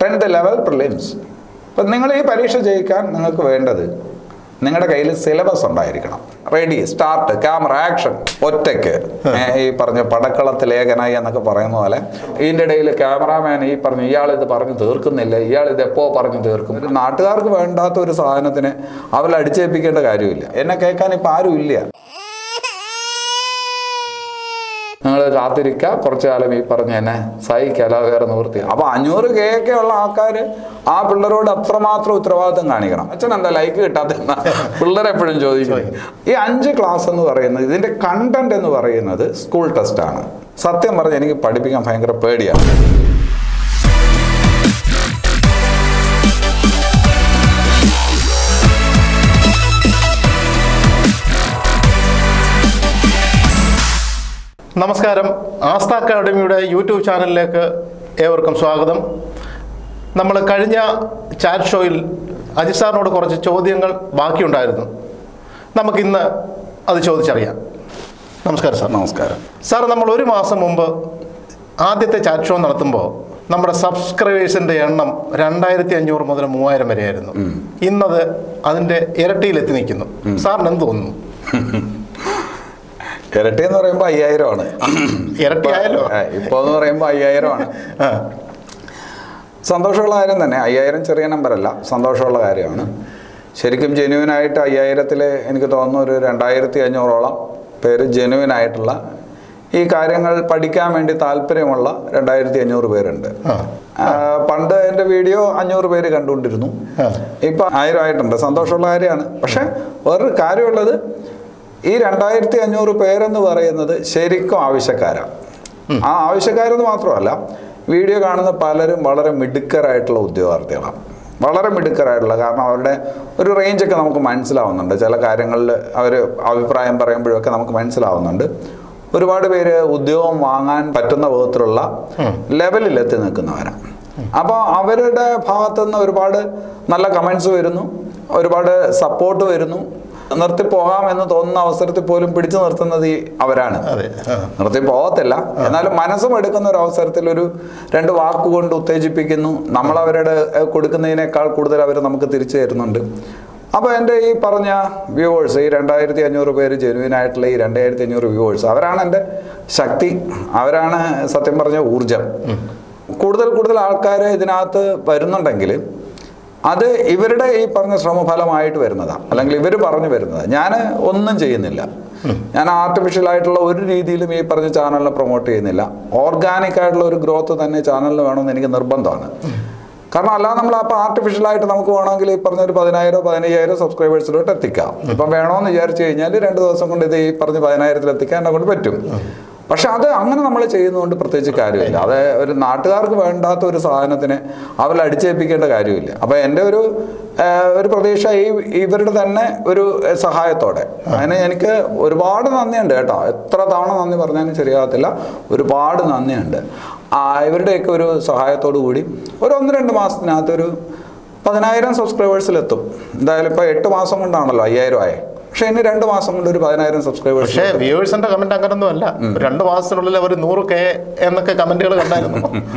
Tenth level prelims അപ്പം നിങ്ങൾ ഈ പരീക്ഷ ജയിക്കാൻ നിങ്ങൾക്ക് വേണ്ടത് നിങ്ങളുടെ കയ്യിൽ സിലബസ് ഉണ്ടായിരിക്കണം റെഡി സ്റ്റാർട്ട് ക്യാമറ ആക്ഷൻ ഒറ്റയ്ക്ക് ഏ, ഈ പറഞ്ഞ പടക്കളത്ത് ലേഖനായി എന്നൊക്കെ പറയുന്ന പോലെ ഇതിൻ്റെ ഇടയിൽ ക്യാമറാമാൻ ഈ പറഞ്ഞു ഇയാൾ ഇത് പറഞ്ഞു തീർക്കുന്നില്ല ഇയാൾ ഇത് എപ്പോ പറഞ്ഞു തീർക്കും ഒരു നാട്ടുകാർക്ക് വേണ്ടാത്ത ഒരു സാധനത്തിന് അവരെ അടിച്ചേൽപ്പിക്കേണ്ട കാര്യമില്ല എന്നെ കേൾക്കാൻ ഇപ്പം ആരും ഇല്ല നിങ്ങൾ കാത്തിരിക്കുക കുറച്ചു കാലം ഈ പറഞ്ഞ എന്നെ സഹിക്കല വേറെ നിവൃത്തി അപ്പൊ അഞ്ഞൂറ് കെ ഒക്കെ ഉള്ള ആൾക്കാർ ആ പിള്ളേരോട് അത്രമാത്രം ഉത്തരവാദിത്വം കാണിക്കണം അച്ഛൻ എന്താ ലൈക്ക് കിട്ടാത്ത പിള്ളേരെപ്പോഴും ചോദിക്കും ഈ അഞ്ച് ക്ലാസ് എന്ന് പറയുന്നത് ഇതിന്റെ കണ്ടന്റ് എന്ന് പറയുന്നത് സ്കൂൾ ടെസ്റ്റാണ് സത്യം പറഞ്ഞ് എനിക്ക് പഠിപ്പിക്കാൻ ഭയങ്കര പേടിയാണ് നമസ്കാരം ആസ്ഥ അക്കാഡമിയുടെ യൂട്യൂബ് ചാനലിലേക്ക് ഏവർക്കും സ്വാഗതം നമ്മൾ കഴിഞ്ഞ ചാറ്റ് ഷോയിൽ അജിത് സാറിനോട് കുറച്ച് ചോദ്യങ്ങൾ ബാക്കിയുണ്ടായിരുന്നു നമുക്കിന്ന് അത് ചോദിച്ചറിയാം നമസ്കാരം സാർ നമസ്കാരം സാർ നമ്മൾ ഒരു മാസം മുമ്പ് ആദ്യത്തെ ചാറ്റ് ഷോ നടത്തുമ്പോൾ നമ്മുടെ സബ്സ്ക്രൈബേഴ്സിൻ്റെ എണ്ണം രണ്ടായിരത്തി അഞ്ഞൂറ് മുതൽ മൂവായിരം വരെയായിരുന്നു ഇന്നത് അതിൻ്റെ ഇരട്ടിയിലെത്തി നിൽക്കുന്നു സാറിന് എന്ത് തോന്നുന്നു ഇരട്ടി എന്ന് പറയുമ്പോൾ അയ്യായിരമാണ് ഇരട്ടിയായല്ലോ ഇപ്പോൾ എന്ന് പറയുമ്പോൾ അയ്യായിരമാണ് ആ സന്തോഷമുള്ള കാര്യം തന്നെ അയ്യായിരം ചെറിയ നമ്പറല്ല സന്തോഷമുള്ള കാര്യമാണ് ശരിക്കും ജെന്യുവിനായിട്ട് അയ്യായിരത്തിൽ എനിക്ക് തോന്നുന്നു ഒരു രണ്ടായിരത്തി അഞ്ഞൂറോളം പേര് ജെന്യുവിനായിട്ടുള്ള ഈ കാര്യങ്ങൾ പഠിക്കാൻ വേണ്ടി താല്പര്യമുള്ള രണ്ടായിരത്തി അഞ്ഞൂറ് പേരുണ്ട് ആ. ആ, പണ്ട് എൻ്റെ വീഡിയോ അഞ്ഞൂറ് പേര് കണ്ടുകൊണ്ടിരുന്നു ആ. ഇപ്പം ആയിരം ആയിട്ടുണ്ട് സന്തോഷമുള്ള കാര്യമാണ് പക്ഷെ വേറൊരു കാര്യമുള്ളത് ഈ രണ്ടായിരത്തി അഞ്ഞൂറ് പേരെന്ന് പറയുന്നത് ശരിക്കും ആവശ്യക്കാരാണ് ആ ആവശ്യക്കാരെന്ന് മാത്രമല്ല വീഡിയോ കാണുന്ന പലരും വളരെ മിടുക്കരായിട്ടുള്ള ഉദ്യോഗാർത്ഥികളാണ് വളരെ മിടുക്കരായിട്ടുള്ള കാരണം അവരുടെ ഒരു റേഞ്ചൊക്കെ നമുക്ക് മനസ്സിലാവുന്നുണ്ട് ചില കാര്യങ്ങളിൽ അവർ അഭിപ്രായം പറയുമ്പോഴൊക്കെ നമുക്ക് മനസ്സിലാവുന്നുണ്ട് ഒരുപാട് പേര് ഉദ്യോഗം വാങ്ങാൻ പറ്റുന്ന വിധത്തിലുള്ള ലെവലിൽ എത്തി നിൽക്കുന്നവരാണ് അപ്പോൾ അവരുടെ ഭാഗത്തുനിന്ന് ഒരുപാട് നല്ല കമൻസ് വരുന്നു ഒരുപാട് സപ്പോർട്ട് വരുന്നു നിർത്തി പോകാം എന്ന് തോന്നുന്ന അവസരത്തിൽ പോലും പിടിച്ചു നിർത്തുന്നത് ഈ അവരാണ് അതെ ആ നിർത്തി പോകത്തില്ല എന്നാലും മനസ്സും എടുക്കുന്ന ഒരു അവസരത്തിൽ ഒരു രണ്ട് വാക്കുകൊണ്ട് ഉത്തേജിപ്പിക്കുന്നു നമ്മൾ അവരുടെ ഏഹ്, കൊടുക്കുന്നതിനേക്കാൾ കൂടുതൽ അവർ നമുക്ക് തിരിച്ചു തരുന്നുണ്ട് അപ്പോൾ എൻ്റെ ഈ പറഞ്ഞ വ്യൂവേഴ്സ് ഈ രണ്ടായിരത്തി അഞ്ഞൂറ് പേര് ജെനുവിൻ ആയിട്ടുള്ള ഈ രണ്ടായിരത്തി അഞ്ഞൂറ് വ്യൂവേഴ്സ് അവരാണ് എൻ്റെ ശക്തി അവരാണ് സത്യം പറഞ്ഞ ഊർജം കൂടുതൽ കൂടുതൽ ആൾക്കാർ ഇതിനകത്ത് വരുന്നുണ്ടെങ്കിൽ അത് ഇവരുടെ ഈ പറഞ്ഞ ശ്രമഫലമായിട്ട് വരുന്നതാണ് അല്ലെങ്കിൽ ഇവർ പറഞ്ഞു വരുന്നത് ഞാൻ ഒന്നും ചെയ്യുന്നില്ല ഞാൻ ആർട്ടിഫിഷ്യൽ ആയിട്ടുള്ള ഒരു രീതിയിലും ഈ പറഞ്ഞ ചാനലിനെ പ്രൊമോട്ട് ചെയ്യുന്നില്ല ഓർഗാനിക് ആയിട്ടുള്ള ഒരു ഗ്രോത്ത് തന്നെ ചാനലിന് വേണമെന്ന് എനിക്ക് നിർബന്ധമാണ് കാരണം അല്ലാതെ നമ്മൾ അപ്പോൾ ആർട്ടിഫിഷ്യൽ ആയിട്ട് നമുക്ക് വേണമെങ്കിൽ ഈ പറഞ്ഞ ഒരു പതിനായിരം പതിനയ്യായിരം സബ്സ്ക്രൈബേഴ്സിലോട്ട് എത്തിക്കാം ഇപ്പം വേണമെന്ന് വിചാരിച്ചു കഴിഞ്ഞാൽ രണ്ട് ദിവസം കൊണ്ട് ഇത് ഈ പറഞ്ഞ പതിനായിരത്തിൽ എത്തിക്കാൻ എന്നെ കൊണ്ട് പറ്റും പക്ഷെ അത് അങ്ങനെ നമ്മൾ ചെയ്യുന്നതുകൊണ്ട് പ്രത്യേകിച്ച് കാര്യമില്ല അത് ഒരു നാട്ടുകാർക്ക് വേണ്ടാത്ത ഒരു സാധനത്തിന് അവരെ അടിച്ചേൽപ്പിക്കേണ്ട കാര്യമില്ല അപ്പോൾ എൻ്റെ ഒരു ആ, ഒരു പ്രതീക്ഷ ഈ ഇവരുടെ തന്നെ ഒരു ആ, സഹായത്തോടെ അതിന് എനിക്ക് ഒരുപാട് നന്ദിയുണ്ട് കേട്ടോ എത്ര തവണ നന്ദി പറഞ്ഞാലും ശരിയാകത്തില്ല ഒരുപാട് നന്ദിയുണ്ട് ആ, ഇവരുടെയൊക്കെ ഒരു സഹായത്തോടു കൂടി ഒരു ഒന്ന് രണ്ട് മാസത്തിനകത്ത് ഒരു പതിനായിരം സബ്സ്ക്രൈബേഴ്സിലെത്തും എന്തായാലും ഇപ്പോൾ എട്ട് മാസം കൊണ്ടാണല്ലോ അയ്യായിരം ആയേ പക്ഷേ ഇനി രണ്ട് മാസം കൊണ്ട് ഒരു പതിനായിരം സബ്സ്ക്രൈബേഴ്സ് പക്ഷേ വ്യൂവേഴ്സിന്റെ കമന്റ് അങ്ങനൊന്നും അല്ല രണ്ട് മാസത്തിനുള്ളിൽ അവർ നൂറ് കെ എന്നൊക്കെ കമന്റുകൾ കണ്ടായിരുന്നു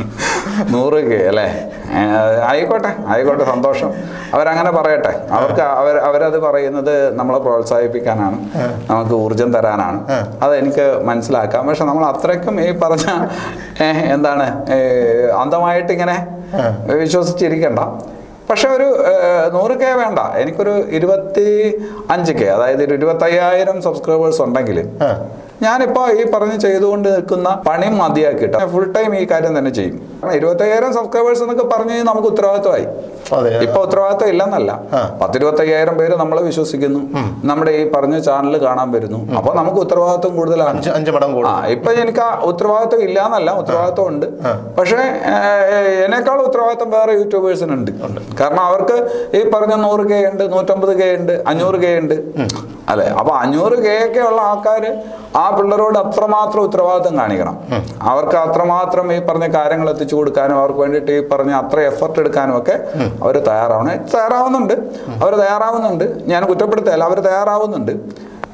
നൂറ് കെ അല്ലേ ഏ, ആയിക്കോട്ടെ ആയിക്കോട്ടെ സന്തോഷം അവരങ്ങനെ പറയട്ടെ അവർക്ക് അവർ അവരത് പറയുന്നത് നമ്മളെ പ്രോത്സാഹിപ്പിക്കാനാണ് നമുക്ക് ഊർജം തരാനാണ് അത് എനിക്ക് മനസ്സിലാക്കാം പക്ഷെ നമ്മൾ അത്രയ്ക്കും ഈ പറഞ്ഞ ഏ, എന്താണ് ഏ, അന്ധമായിട്ട് ഇങ്ങനെ വിശ്വസിച്ചിരിക്കണ്ട പക്ഷെ ഒരു ഏഹ്, നൂറ് കെ വേണ്ട എനിക്കൊരു ഇരുപത്തി അഞ്ച് കെ അതായത് ഒരു ഇരുപത്തയ്യായിരം സബ്സ്ക്രൈബേഴ്സ് ഉണ്ടെങ്കിൽ ആ. ഞാനിപ്പോൾ ഈ പറഞ്ഞ് ചെയ്തുകൊണ്ട് നിൽക്കുന്ന പണി മതിയാക്കിയിട്ട് ഫുൾ ടൈം ഈ കാര്യം തന്നെ ചെയ്യും കാരണം ഇരുപത്തയ്യായിരം സബ്സ്ക്രൈബേഴ്സ് എന്നൊക്കെ പറഞ്ഞു കഴിഞ്ഞാൽ നമുക്ക് ഉത്തരവാദിത്വമായി അതെ ഇപ്പൊ ഉത്തരവാദിത്വം ഇല്ലെന്നല്ല ആ. പത്തിരുപത്തയ്യായിരം പേര് നമ്മളെ വിശ്വസിക്കുന്നു നമ്മുടെ ഈ പറഞ്ഞ ചാനൽ കാണാൻ വരുന്നു അപ്പൊ നമുക്ക് ഉത്തരവാദിത്വം കൂടുതലാണ് അഞ്ച് അഞ്ച് മടങ്ങ് ആ കൂടുതൽ ഇപ്പൊ എനിക്ക് ആ ഉത്തരവാദിത്വം ഇല്ല എന്നല്ല ഉത്തരവാദിത്വം ഉണ്ട് പക്ഷേ ഏഹ്, എന്നേക്കാൾ ഉത്തരവാദിത്വം വേറെ യൂട്യൂബേഴ്സിനുണ്ട് കാരണം അവർക്ക് ഈ പറഞ്ഞ നൂറ് കെ ഉണ്ട് നൂറ്റമ്പത് കെ ഉണ്ട് അഞ്ഞൂറ് കെ ഉണ്ട് അല്ലെ അപ്പൊ അഞ്ഞൂറ് കെ ഒക്കെ ഉള്ള ആൾക്കാർ ആ പിള്ളേരോട് അത്രമാത്രം ഉത്തരവാദിത്വം കാണിക്കണം അവർക്ക് അത്രമാത്രം ഈ പറഞ്ഞ കാര്യങ്ങൾ എത്തിച്ചു കൊടുക്കാനും അവർക്ക് വേണ്ടിയിട്ട് ഈ പറഞ്ഞ അത്ര എഫർട്ട് എടുക്കാനും ഒക്കെ അവർ തയ്യാറാവണം തയ്യാറാവുന്നുണ്ട് അവർ തയ്യാറാവുന്നുണ്ട് ഞാൻ കുറ്റപ്പെടുത്തല്ല അവർ തയ്യാറാവുന്നുണ്ട്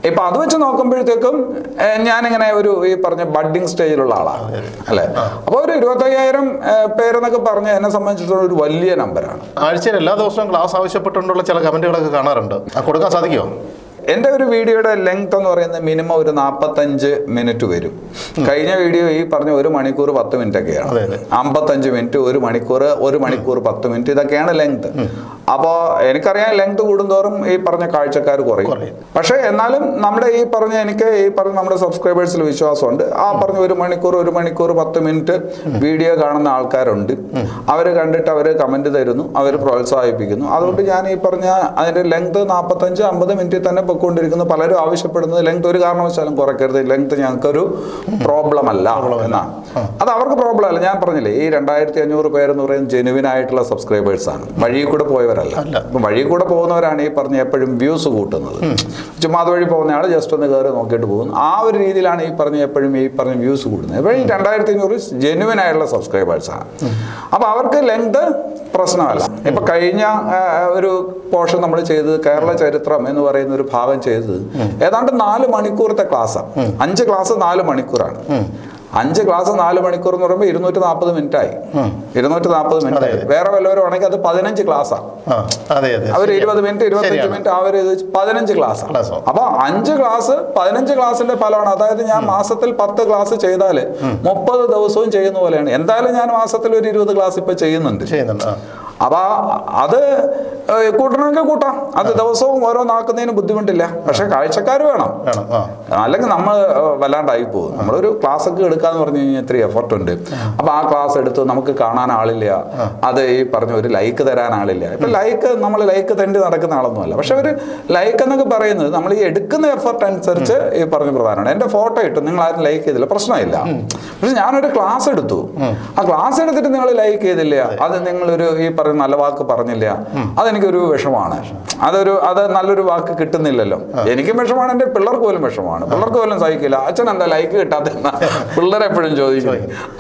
ഇപ്പൊ അത് വെച്ച് നോക്കുമ്പോഴത്തേക്കും ഏഹ്, ഞാനിങ്ങനെ ഒരു ഈ പറഞ്ഞ ബഡ്ഡിങ് സ്റ്റേജിലുള്ള ആളാണ് അല്ലെ അപ്പൊ ഒരു ഇരുപത്തയ്യായിരം ഏഹ്, പേരെന്നൊക്കെ പറഞ്ഞ എന്നെ സംബന്ധിച്ചിടത്തോളം ഒരു വലിയ നമ്പറാണ് ആഴ്ചയിൽ എല്ലാ ദിവസവും ക്ലാസ് ആവശ്യപ്പെട്ടുകൊണ്ടുള്ള ചില കമന്റുകളൊക്കെ കാണാറുണ്ട് ആ കൊടുക്കാൻ സാധിക്കുമോ എൻ്റെ ഒരു വീഡിയോയുടെ ലെങ്ത് എന്ന് പറയുന്നത് മിനിമം ഒരു നാൽപ്പത്തഞ്ച് മിനിറ്റ് വരും കഴിഞ്ഞ വീഡിയോ ഈ പറഞ്ഞ ഒരു മണിക്കൂർ പത്ത് മിനിറ്റ് ഒക്കെയാണ് അതെ, അതെ. അമ്പത്തഞ്ച് മിനിറ്റ് ഒരു മണിക്കൂർ ഒരു മണിക്കൂർ പത്ത് മിനിറ്റ് ഇതൊക്കെയാണ് ലെങ്ത് അപ്പോൾ എനിക്കറിയാം ലെങ്ത് കൂടുന്തോറും ഈ പറഞ്ഞ കാഴ്ചക്കാർ കുറയും കുറയും. പക്ഷേ എന്നാലും നമ്മുടെ ഈ പറഞ്ഞ എനിക്ക് ഈ പറഞ്ഞ നമ്മുടെ സബ്സ്ക്രൈബേഴ്സിൽ വിശ്വാസമുണ്ട് ആ പറഞ്ഞ ഒരു മണിക്കൂർ ഒരു മണിക്കൂർ പത്ത് മിനിറ്റ് വീഡിയോ കാണുന്ന ആൾക്കാരുണ്ട് അവർ കണ്ടിട്ട് അവർ കമന്റ് തരുന്നു അവർ പ്രോത്സാഹിപ്പിക്കുന്നു അതുകൊണ്ട് ഞാൻ ഈ പറഞ്ഞ അതിന്റെ ലെങ്ത് നാൽപ്പത്തഞ്ച് അമ്പത് മിനിറ്റിൽ തന്നെ പൊയ്ക്കൊണ്ടിരിക്കുന്നു പലരും ആവശ്യപ്പെടുന്നത് ലെങ്ത് ഒരു കാരണവശാലും കുറയ്ക്കരുത് ലെങ്ത് ഞങ്ങൾക്കൊരു പ്രോബ്ലം അല്ല എന്നാണ് അത് അവർക്ക് പ്രോബ്ലം അല്ല ഞാൻ പറഞ്ഞില്ലേ ഈ രണ്ടായിരത്തി അഞ്ഞൂറ് പേരെന്ന് പറയുന്നത് ജെനുവിൻ ആയിട്ടുള്ള സബ്സ്ക്രൈബേഴ്സ് ആണ് വഴി കൂടെ പോയവരല്ല അല്ല. അപ്പൊ വഴി കൂടെ പോകുന്നവരാണ് ഈ പറഞ്ഞ എപ്പോഴും വ്യൂസ് കൂട്ടുന്നത് ചുമ്മാ അതുവഴി പോകുന്നയാൾ ജസ്റ്റ് ഒന്ന് കയറി നോക്കിയിട്ട് പോകുന്നു ആ ഒരു രീതിയിലാണ് ഈ പറഞ്ഞ എപ്പോഴും ഈ പറഞ്ഞ വ്യൂസ് കൂടുന്നത് അപ്പോൾ ഈ രണ്ടായിരത്തി അഞ്ഞൂറ് ജെനുവിൻ ആയിട്ടുള്ള സബ്സ്ക്രൈബേഴ്സ് ആണ് അപ്പൊ അവർക്ക് ലെങ്ത് പ്രശ്നമല്ല ഇപ്പൊ കഴിഞ്ഞ ആ, ഒരു പോർഷൻ നമ്മൾ ചെയ്തത് കേരള ചരിത്രം എന്ന് പറയുന്ന ഒരു ഭാഗം ചെയ്തത് ഏതാണ്ട് നാല് മണിക്കൂറത്തെ ക്ലാസ്സാണ് അഞ്ച് ക്ലാസ് നാല് മണിക്കൂറാണ് അഞ്ച് ക്ലാസ് നാല് മണിക്കൂർ എന്ന് പറയുമ്പോൾ ഇരുന്നൂറ്റി നാൽപ്പത് മിനിറ്റ് ആയി ഇരുന്നൂറ്റി നാൽപ്പത് മിനിറ്റ് ആയി വേറെ വല്ലവരും ആണെങ്കിൽ അത് പതിനഞ്ച് ക്ലാസ്സാണ് ആ അതെ അതെ അവർ ശരിയാണ്. ഇരുപത് മിനിറ്റ് ഇരുപത്തഞ്ച് ശരിയാണ്. മിനിറ്റ് അവർ ഇത് പതിനഞ്ച് ക്ലാസ് Class ആവും. അപ്പൊ അഞ്ച് ക്ലാസ് പതിനഞ്ച് ക്ലാസ്സിന്റെ ഫലമാണ് അതായത് ഞാൻ മാസത്തിൽ പത്ത് ക്ലാസ് ചെയ്താല് മുപ്പത് ദിവസവും ചെയ്യുന്ന പോലെയാണ് എന്തായാലും ഞാൻ മാസത്തിൽ ഒരു ഇരുപത് ക്ലാസ് ഇപ്പൊ ചെയ്യുന്നുണ്ട് ചെയ്യുന്നുണ്ട് ആ അപ്പൊ അത് ഏഹ്, കൂട്ടണമെങ്കിൽ കൂട്ടാം അത് ദിവസവും ഓരോന്നാക്കുന്നതിന് ബുദ്ധിമുട്ടില്ല പക്ഷെ കാഴ്ചക്കാർ വേണം വേണം ആ അല്ലെങ്കിൽ നമ്മൾ വല്ലാണ്ടായി പോകും നമ്മളൊരു ക്ലാസ് ഒക്കെ എടുക്കാന്ന് പറഞ്ഞു കഴിഞ്ഞാൽ ഇത്തിരി എഫർട്ട് ഉണ്ട് അപ്പൊ ആ ക്ലാസ് എടുത്ത് നമുക്ക് കാണാൻ ആളില്ല അത് ഈ പറഞ്ഞ ഒരു ലൈക്ക് തരാൻ ആളില്ല ഇപ്പൊ ലൈക്ക് നമ്മൾ ലൈക്ക് തണ്ടി നടക്കുന്ന ആളൊന്നുമല്ല പക്ഷെ ഒരു ലൈക്ക് എന്നൊക്കെ പറയുന്നത് നമ്മൾ ഈ എടുക്കുന്ന എഫർട്ട് അനുസരിച്ച് ഈ പറഞ്ഞ പ്രധാനമാണ് എന്റെ ഫോട്ടോ ഇട്ടു നിങ്ങൾ ആരും ലൈക്ക് ചെയ്തില്ല പ്രശ്നമില്ല പക്ഷെ ഞാനൊരു ക്ലാസ് എടുത്തു ആ ക്ലാസ് എടുത്തിട്ട് നിങ്ങൾ ലൈക്ക് ചെയ്തില്ല അത് നിങ്ങളൊരു ഈ പറഞ്ഞ നല്ല വാക്ക് പറഞ്ഞില്ല അതെനിക്കൊരു വിഷമാണ് അതൊരു അത് നല്ലൊരു വാക്ക് കിട്ടുന്നില്ലല്ലോ എനിക്കും വിഷമാണ് എൻ്റെ പിള്ളേർക്ക് പോലും വിഷമാണ് പിള്ളേർക്ക് പോലും സഹിക്കില്ല അച്ഛൻ എന്താ ലൈക്ക് കിട്ടാത്ത പിള്ളേർ എപ്പോഴും ചോദിക്കും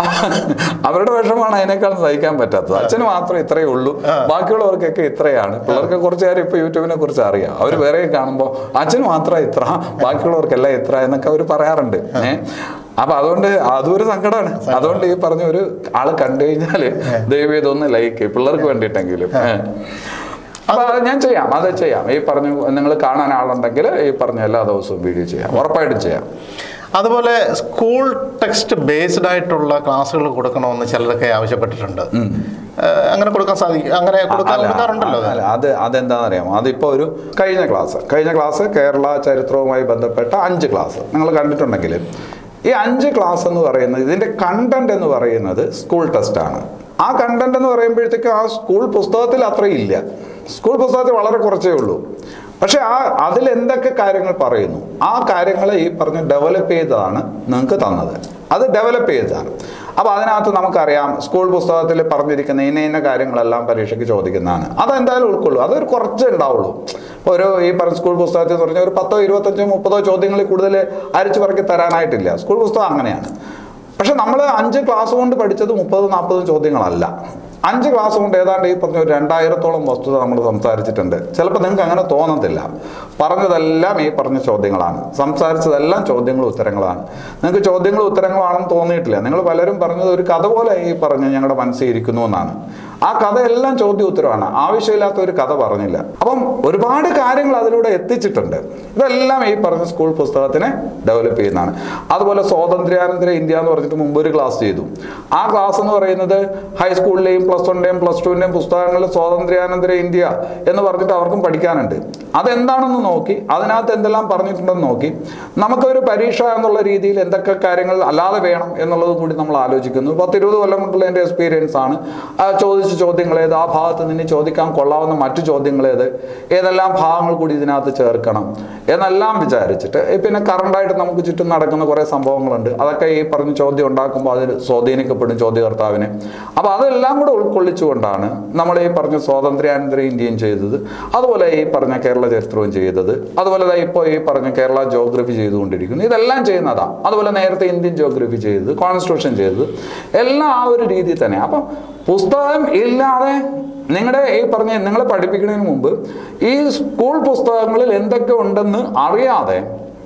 അവരുടെ വിഷമാണ് അതിനേക്കാൾ സഹിക്കാൻ പറ്റാത്തത് അച്ഛന് മാത്രം ഇത്രയേ ഉള്ളൂ ബാക്കിയുള്ളവർക്കൊക്കെ ഇത്രയാണ് പിള്ളേർക്ക് കുറച്ച് കാര്യം ഇപ്പൊ യൂട്യൂബിനെ കുറിച്ച് അറിയാം അവർ വേറെ കാണുമ്പോൾ അച്ഛന് മാത്രം ഇത്ര ബാക്കിയുള്ളവർക്കെല്ലാം ഇത്ര എന്നൊക്കെ അവർ പറയാറുണ്ട് ഏഹ് അപ്പൊ അതുകൊണ്ട് അതും ഒരു സങ്കടമാണ് അതുകൊണ്ട് ഈ പറഞ്ഞ ഒരു ആള് കണ്ടു കഴിഞ്ഞാല് ദൈവം ഇതൊന്ന് ലൈക്ക് പിള്ളേർക്ക് വേണ്ടിയിട്ടെങ്കിലും ഏഹ്. അപ്പൊ അത് ഞാൻ ചെയ്യാം അത് ചെയ്യാം ഈ പറഞ്ഞു നിങ്ങൾ കാണാൻ ആളുണ്ടെങ്കിൽ ഈ പറഞ്ഞ എല്ലാ ദിവസവും വീഡിയോ ചെയ്യാം ഉറപ്പായിട്ടും ചെയ്യാം അതുപോലെ സ്കൂൾ ടെക്സ്റ്റ് ബേസ്ഡ് ആയിട്ടുള്ള ക്ലാസ്സുകൾ കൊടുക്കണമെന്ന് ചിലരൊക്കെ ആവശ്യപ്പെട്ടിട്ടുണ്ട് ഏഹ് അങ്ങനെ കൊടുക്കാൻ സാധിക്കും അങ്ങനെ കൊടുക്കാൻ അല്ല, കൊടുക്കാറുണ്ടല്ലോ അത്. അല്ല, അത് അതെന്താണെന്നറിയാമോ അതിപ്പോ ഒരു കഴിഞ്ഞ ക്ലാസ് കഴിഞ്ഞ ക്ലാസ് കേരള ചരിത്രവുമായി ബന്ധപ്പെട്ട അഞ്ച് ക്ലാസ് നിങ്ങൾ കണ്ടിട്ടുണ്ടെങ്കിൽ ഈ അഞ്ച് ക്ലാസ് എന്ന് പറയുന്നത് ഇതിന്റെ കണ്ടന്റ് എന്ന് പറയുന്നത് സ്കൂൾ ടെസ്റ്റാണ് ആ കണ്ടന്റ് എന്ന് പറയുമ്പോഴത്തേക്ക് ആ സ്കൂൾ പുസ്തകത്തിൽ അത്രയില്ല സ്കൂൾ പുസ്തകത്തിൽ വളരെ കുറച്ചേ ഉള്ളൂ പക്ഷെ ആ അതിൽ എന്തൊക്കെ കാര്യങ്ങൾ പറയുന്നു ആ കാര്യങ്ങൾ ഈ പറഞ്ഞ ഡെവലപ്പ് ചെയ്തതാണ് നിങ്ങൾക്ക് തന്നത് അത് ഡെവലപ്പ് ചെയ്തതാണ് അപ്പോൾ അതിനകത്ത് നമുക്കറിയാം സ്കൂൾ പുസ്തകത്തിൽ പറഞ്ഞിരിക്കുന്ന ഇന്ന ഇന്ന കാര്യങ്ങളെല്ലാം പരീക്ഷയ്ക്ക് ചോദിക്കുന്നതാണ് അതെന്തായാലും ഉൾക്കൊള്ളൂ അതൊരു കുറച്ചേ ഉണ്ടാവുള്ളൂ ഇപ്പോൾ ഒരു ഈ പറഞ്ഞ സ്കൂൾ പുസ്തകത്തിൽ എന്ന് പറഞ്ഞാൽ ഒരു പത്തോ ഇരുപത്തഞ്ചോ മുപ്പതോ ചോദ്യങ്ങളിൽ കൂടുതൽ അരിച്ചു പറക്കി തരാനായിട്ടില്ല സ്കൂൾ പുസ്തകം അങ്ങനെയാണ് പക്ഷെ നമ്മൾ അഞ്ച് ക്ലാസ് കൊണ്ട് പഠിച്ചത് മുപ്പത് നാൽപ്പതും ചോദ്യങ്ങളല്ല അഞ്ച് ക്ലാസ് കൊണ്ട് ഏതാണ്ട് ഈ പറഞ്ഞ ഒരു രണ്ടായിരത്തോളം വസ്തുത നമ്മൾ സംസാരിച്ചിട്ടുണ്ട് ചിലപ്പോൾ നിങ്ങൾക്ക് അങ്ങനെ തോന്നത്തില്ല പറഞ്ഞതെല്ലാം ഈ പറഞ്ഞ ചോദ്യങ്ങളാണ് സംസാരിച്ചതെല്ലാം ചോദ്യങ്ങളും ഉത്തരങ്ങളാണ് നിങ്ങൾക്ക് ചോദ്യങ്ങളും ഉത്തരങ്ങളാണെന്ന് തോന്നിയിട്ടില്ല നിങ്ങൾ പലരും പറഞ്ഞത് ഒരു കഥ പോലെ ഈ പറഞ്ഞ് ഞങ്ങളുടെ മനസ്സിൽ ഇരിക്കുന്നു എന്നാണ് ആ കഥയെല്ലാം ചോദ്യ ഉത്തരവാണ് ആവശ്യമില്ലാത്ത ഒരു കഥ പറഞ്ഞില്ല അപ്പം ഒരുപാട് കാര്യങ്ങൾ അതിലൂടെ എത്തിച്ചിട്ടുണ്ട് ഇതെല്ലാം ഈ പറഞ്ഞ സ്കൂൾ പുസ്തകത്തിനെ ഡെവലപ്പ് ചെയ്യുന്നതാണ് അതുപോലെ സ്വാതന്ത്ര്യാനന്തര ഇന്ത്യ എന്ന് പറഞ്ഞിട്ട് മുമ്പ് ഒരു ക്ലാസ് ചെയ്തു ആ ക്ലാസ് എന്ന് പറയുന്നത് ഹൈസ്കൂളിലെയും പ്ലസ് വണ്ണിൻ്റെയും പ്ലസ് ടുവിൻ്റെയും പുസ്തകങ്ങളിൽ സ്വാതന്ത്ര്യാനന്തര ഇന്ത്യ എന്ന് പറഞ്ഞിട്ട് അവർക്കും പഠിക്കാനുണ്ട് അതെന്താണെന്ന് നോക്കി അതിനകത്ത് എന്തെല്ലാം പറഞ്ഞിട്ടുണ്ടെന്ന് നോക്കി നമുക്കൊരു പരീക്ഷ എന്നുള്ള രീതിയിൽ എന്തൊക്കെ കാര്യങ്ങൾ അല്ലാതെ വേണം എന്നുള്ളതും കൂടി നമ്മൾ ആലോചിക്കുന്നു പത്തിരുപത് കൊല്ലം കൊണ്ടുള്ള എൻ്റെ എക്സ്പീരിയൻസ് ആണ് ആ ചോദിച്ച ചോദ്യങ്ങൾ ഏത് ആ ഭാഗത്ത് നിന്ന് ചോദിക്കാൻ കൊള്ളാവുന്ന മറ്റു ചോദ്യങ്ങൾ ഏത് ഏതെല്ലാം ഭാഗങ്ങൾ കൂടി ഇതിനകത്ത് ചേർക്കണം എന്നെല്ലാം വിചാരിച്ചിട്ട് ഈ പിന്നെ കറണ്ടായിട്ട് നമുക്ക് ചുറ്റും നടക്കുന്ന കുറേ സംഭവങ്ങളുണ്ട് അതൊക്കെ ഈ പറഞ്ഞ ചോദ്യം ഉണ്ടാക്കുമ്പോൾ അതിൽ സ്വാധീനിക്കപ്പെടും ചോദ്യകർത്താവിനെ അപ്പോൾ അതെല്ലാം കൂടെ ഉൾക്കൊള്ളിച്ചുകൊണ്ടാണ് നമ്മൾ ഈ പറഞ്ഞ സ്വാതന്ത്ര്യാനന്തര ഇന്ത്യയും ചെയ്തത് അതുപോലെ ഈ പറഞ്ഞ കേരള ചരിത്രവും ചെയ്തത് അതുപോലെ ദാ ഇപ്പോൾ ഈ പറഞ്ഞ കേരള ജോഗ്രഫി ചെയ്തുകൊണ്ടിരിക്കുന്നു ഇതെല്ലാം ചെയ്യുന്നതാ അതുപോലെ നേരത്തെ ഇന്ത്യൻ ജോഗ്രഫി ചെയ്തത് കോൺസ്റ്റിറ്റ്യൂഷൻ ചെയ്തത് എല്ലാം ആ ഒരു രീതിയിൽ തന്നെ അപ്പം പുസ്തകം ഇല്ലാതെ നിങ്ങളുടെ ഈ പറഞ്ഞ നിങ്ങളെ പഠിപ്പിക്കുന്നതിന് മുമ്പ് ഈ സ്കൂൾ പുസ്തകങ്ങളിൽ എന്തൊക്കെ ഉണ്ടെന്ന് അറിയാതെ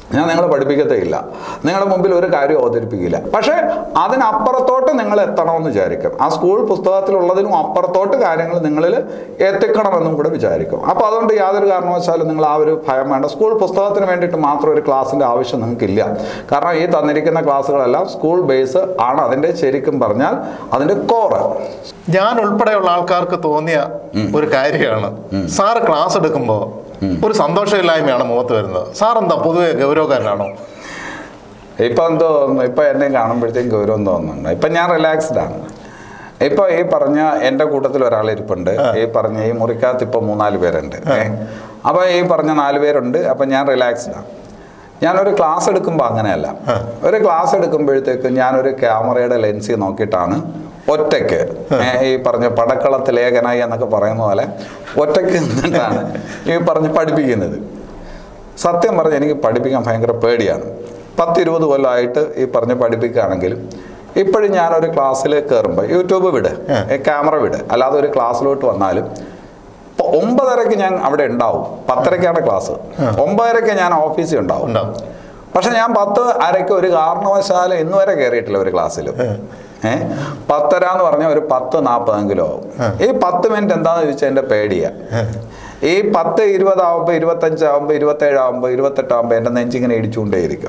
ഞാൻ നിങ്ങളെ പഠിപ്പിക്കത്തേ ഇല്ല നിങ്ങളുടെ മുമ്പിൽ ഒരു കാര്യം അവതരിപ്പിക്കില്ല പക്ഷേ അതിനപ്പുറത്തോട്ട് നിങ്ങൾ എത്തണമെന്ന് വിചാരിക്കും ആ സ്കൂൾ പുസ്തകത്തിലുള്ളതിനും അപ്പുറത്തോട്ട് കാര്യങ്ങൾ നിങ്ങളിൽ എത്തിക്കണമെന്നും കൂടെ വിചാരിക്കും അപ്പോൾ അതുകൊണ്ട് യാതൊരു കാരണവശാലും നിങ്ങൾ ആ ഒരു ഭയം വേണ്ട സ്കൂൾ പുസ്തകത്തിന് വേണ്ടിയിട്ട് മാത്രം ഒരു ക്ലാസ്സിൻ്റെ ആവശ്യം നിങ്ങൾക്കില്ല കാരണം ഈ തന്നിരിക്കുന്ന ക്ലാസ്സുകളെല്ലാം സ്കൂൾ ബേസ് ആണ് അതിൻ്റെ ശരിക്കും പറഞ്ഞാൽ അതിൻ്റെ കോറ് ഞാൻ ഉൾപ്പെടെയുള്ള ആൾക്കാർക്ക് തോന്നിയ ഒരു കാര്യമാണ് സാറ് ക്ലാസ് എടുക്കുമ്പോൾ ഒരു സന്തോഷമില്ലായ്മയാണ് മുഖത്ത് വരുന്നത് സാർ എന്താ പൊതുവെ ഗൗരവക്കാരനാണോ ഇപ്പൊ എന്തോ തോന്നുന്നു ഇപ്പൊ എന്നെ കാണുമ്പോഴത്തേക്കും ഗൗരവം തോന്നുന്നുണ്ട് ഇപ്പൊ ഞാൻ റിലാക്സ്ഡ് ആണ് ഇപ്പൊ ഈ പറഞ്ഞ എന്റെ കൂട്ടത്തിൽ ഒരാൾ ഇരിപ്പുണ്ട് ഈ പറഞ്ഞ ഈ മുറിക്കകത്ത് ഇപ്പൊ മൂന്നാല് പേരുണ്ട് ഏ. അപ്പൊ ഈ പറഞ്ഞ നാല് പേരുണ്ട് അപ്പൊ ഞാൻ റിലാക്സ്ഡ് ആണ് ഞാനൊരു ക്ലാസ് എടുക്കുമ്പോൾ അങ്ങനെയല്ല ഒരു ക്ലാസ് എടുക്കുമ്പോഴത്തേക്ക് ഞാനൊരു ക്യാമറയുടെ ലെൻസിൽ നോക്കിയിട്ടാണ് ഒറ്റയ്ക്ക് ഏ, ഈ പറഞ്ഞ പടക്കളത്ത് ലേഖനായി എന്നൊക്കെ പറയുന്ന പോലെ ഒറ്റയ്ക്ക് നിന്നിട്ടാണ് ഈ പറഞ്ഞ് പഠിപ്പിക്കുന്നത് സത്യം പറഞ്ഞ് എനിക്ക് പഠിപ്പിക്കാൻ ഭയങ്കര പേടിയാണ് പത്തിരുപത് കൊല്ലമായിട്ട് ഈ പറഞ്ഞ് പഠിപ്പിക്കുകയാണെങ്കിലും ഇപ്പോഴും ഞാനൊരു ക്ലാസ്സിൽ കയറുമ്പോൾ യൂട്യൂബ് വിട് ഈ ക്യാമറ വിട് അല്ലാതെ ഒരു ക്ലാസ്സിലോട്ട് വന്നാലും ഇപ്പൊ ഒമ്പതരക്ക് ഞാൻ അവിടെ ഉണ്ടാവും പത്തരക്കാണ് ക്ലാസ് ഒമ്പതരക്ക് ഞാൻ ഓഫീസിൽ ഉണ്ടാവും ഉണ്ടാവും പക്ഷെ ഞാൻ പത്ത് അരയ്ക്ക് ഒരു കാരണവശാലും ഇന്ന് വരെ കയറിയിട്ടില്ല ഒരു ക്ലാസ്സിൽ ഏഹ് പത്തര എന്ന് പറഞ്ഞാൽ ഒരു പത്ത് നാൽപ്പതെങ്കിലും ആവും ഈ പത്ത് മിനിറ്റ് എന്താന്ന് ചോദിച്ചാൽ എൻ്റെ പേടിയാ ഈ പത്ത് ഇരുപതാവുമ്പോൾ ഇരുപത്തഞ്ചാവുമ്പോൾ ഇരുപത്തേഴാവുമ്പോൾ ഇരുപത്തെട്ടാവുമ്പോൾ എൻ്റെ നെഞ്ചിങ്ങനെ ഇടിച്ചുകൊണ്ടേയിരിക്കും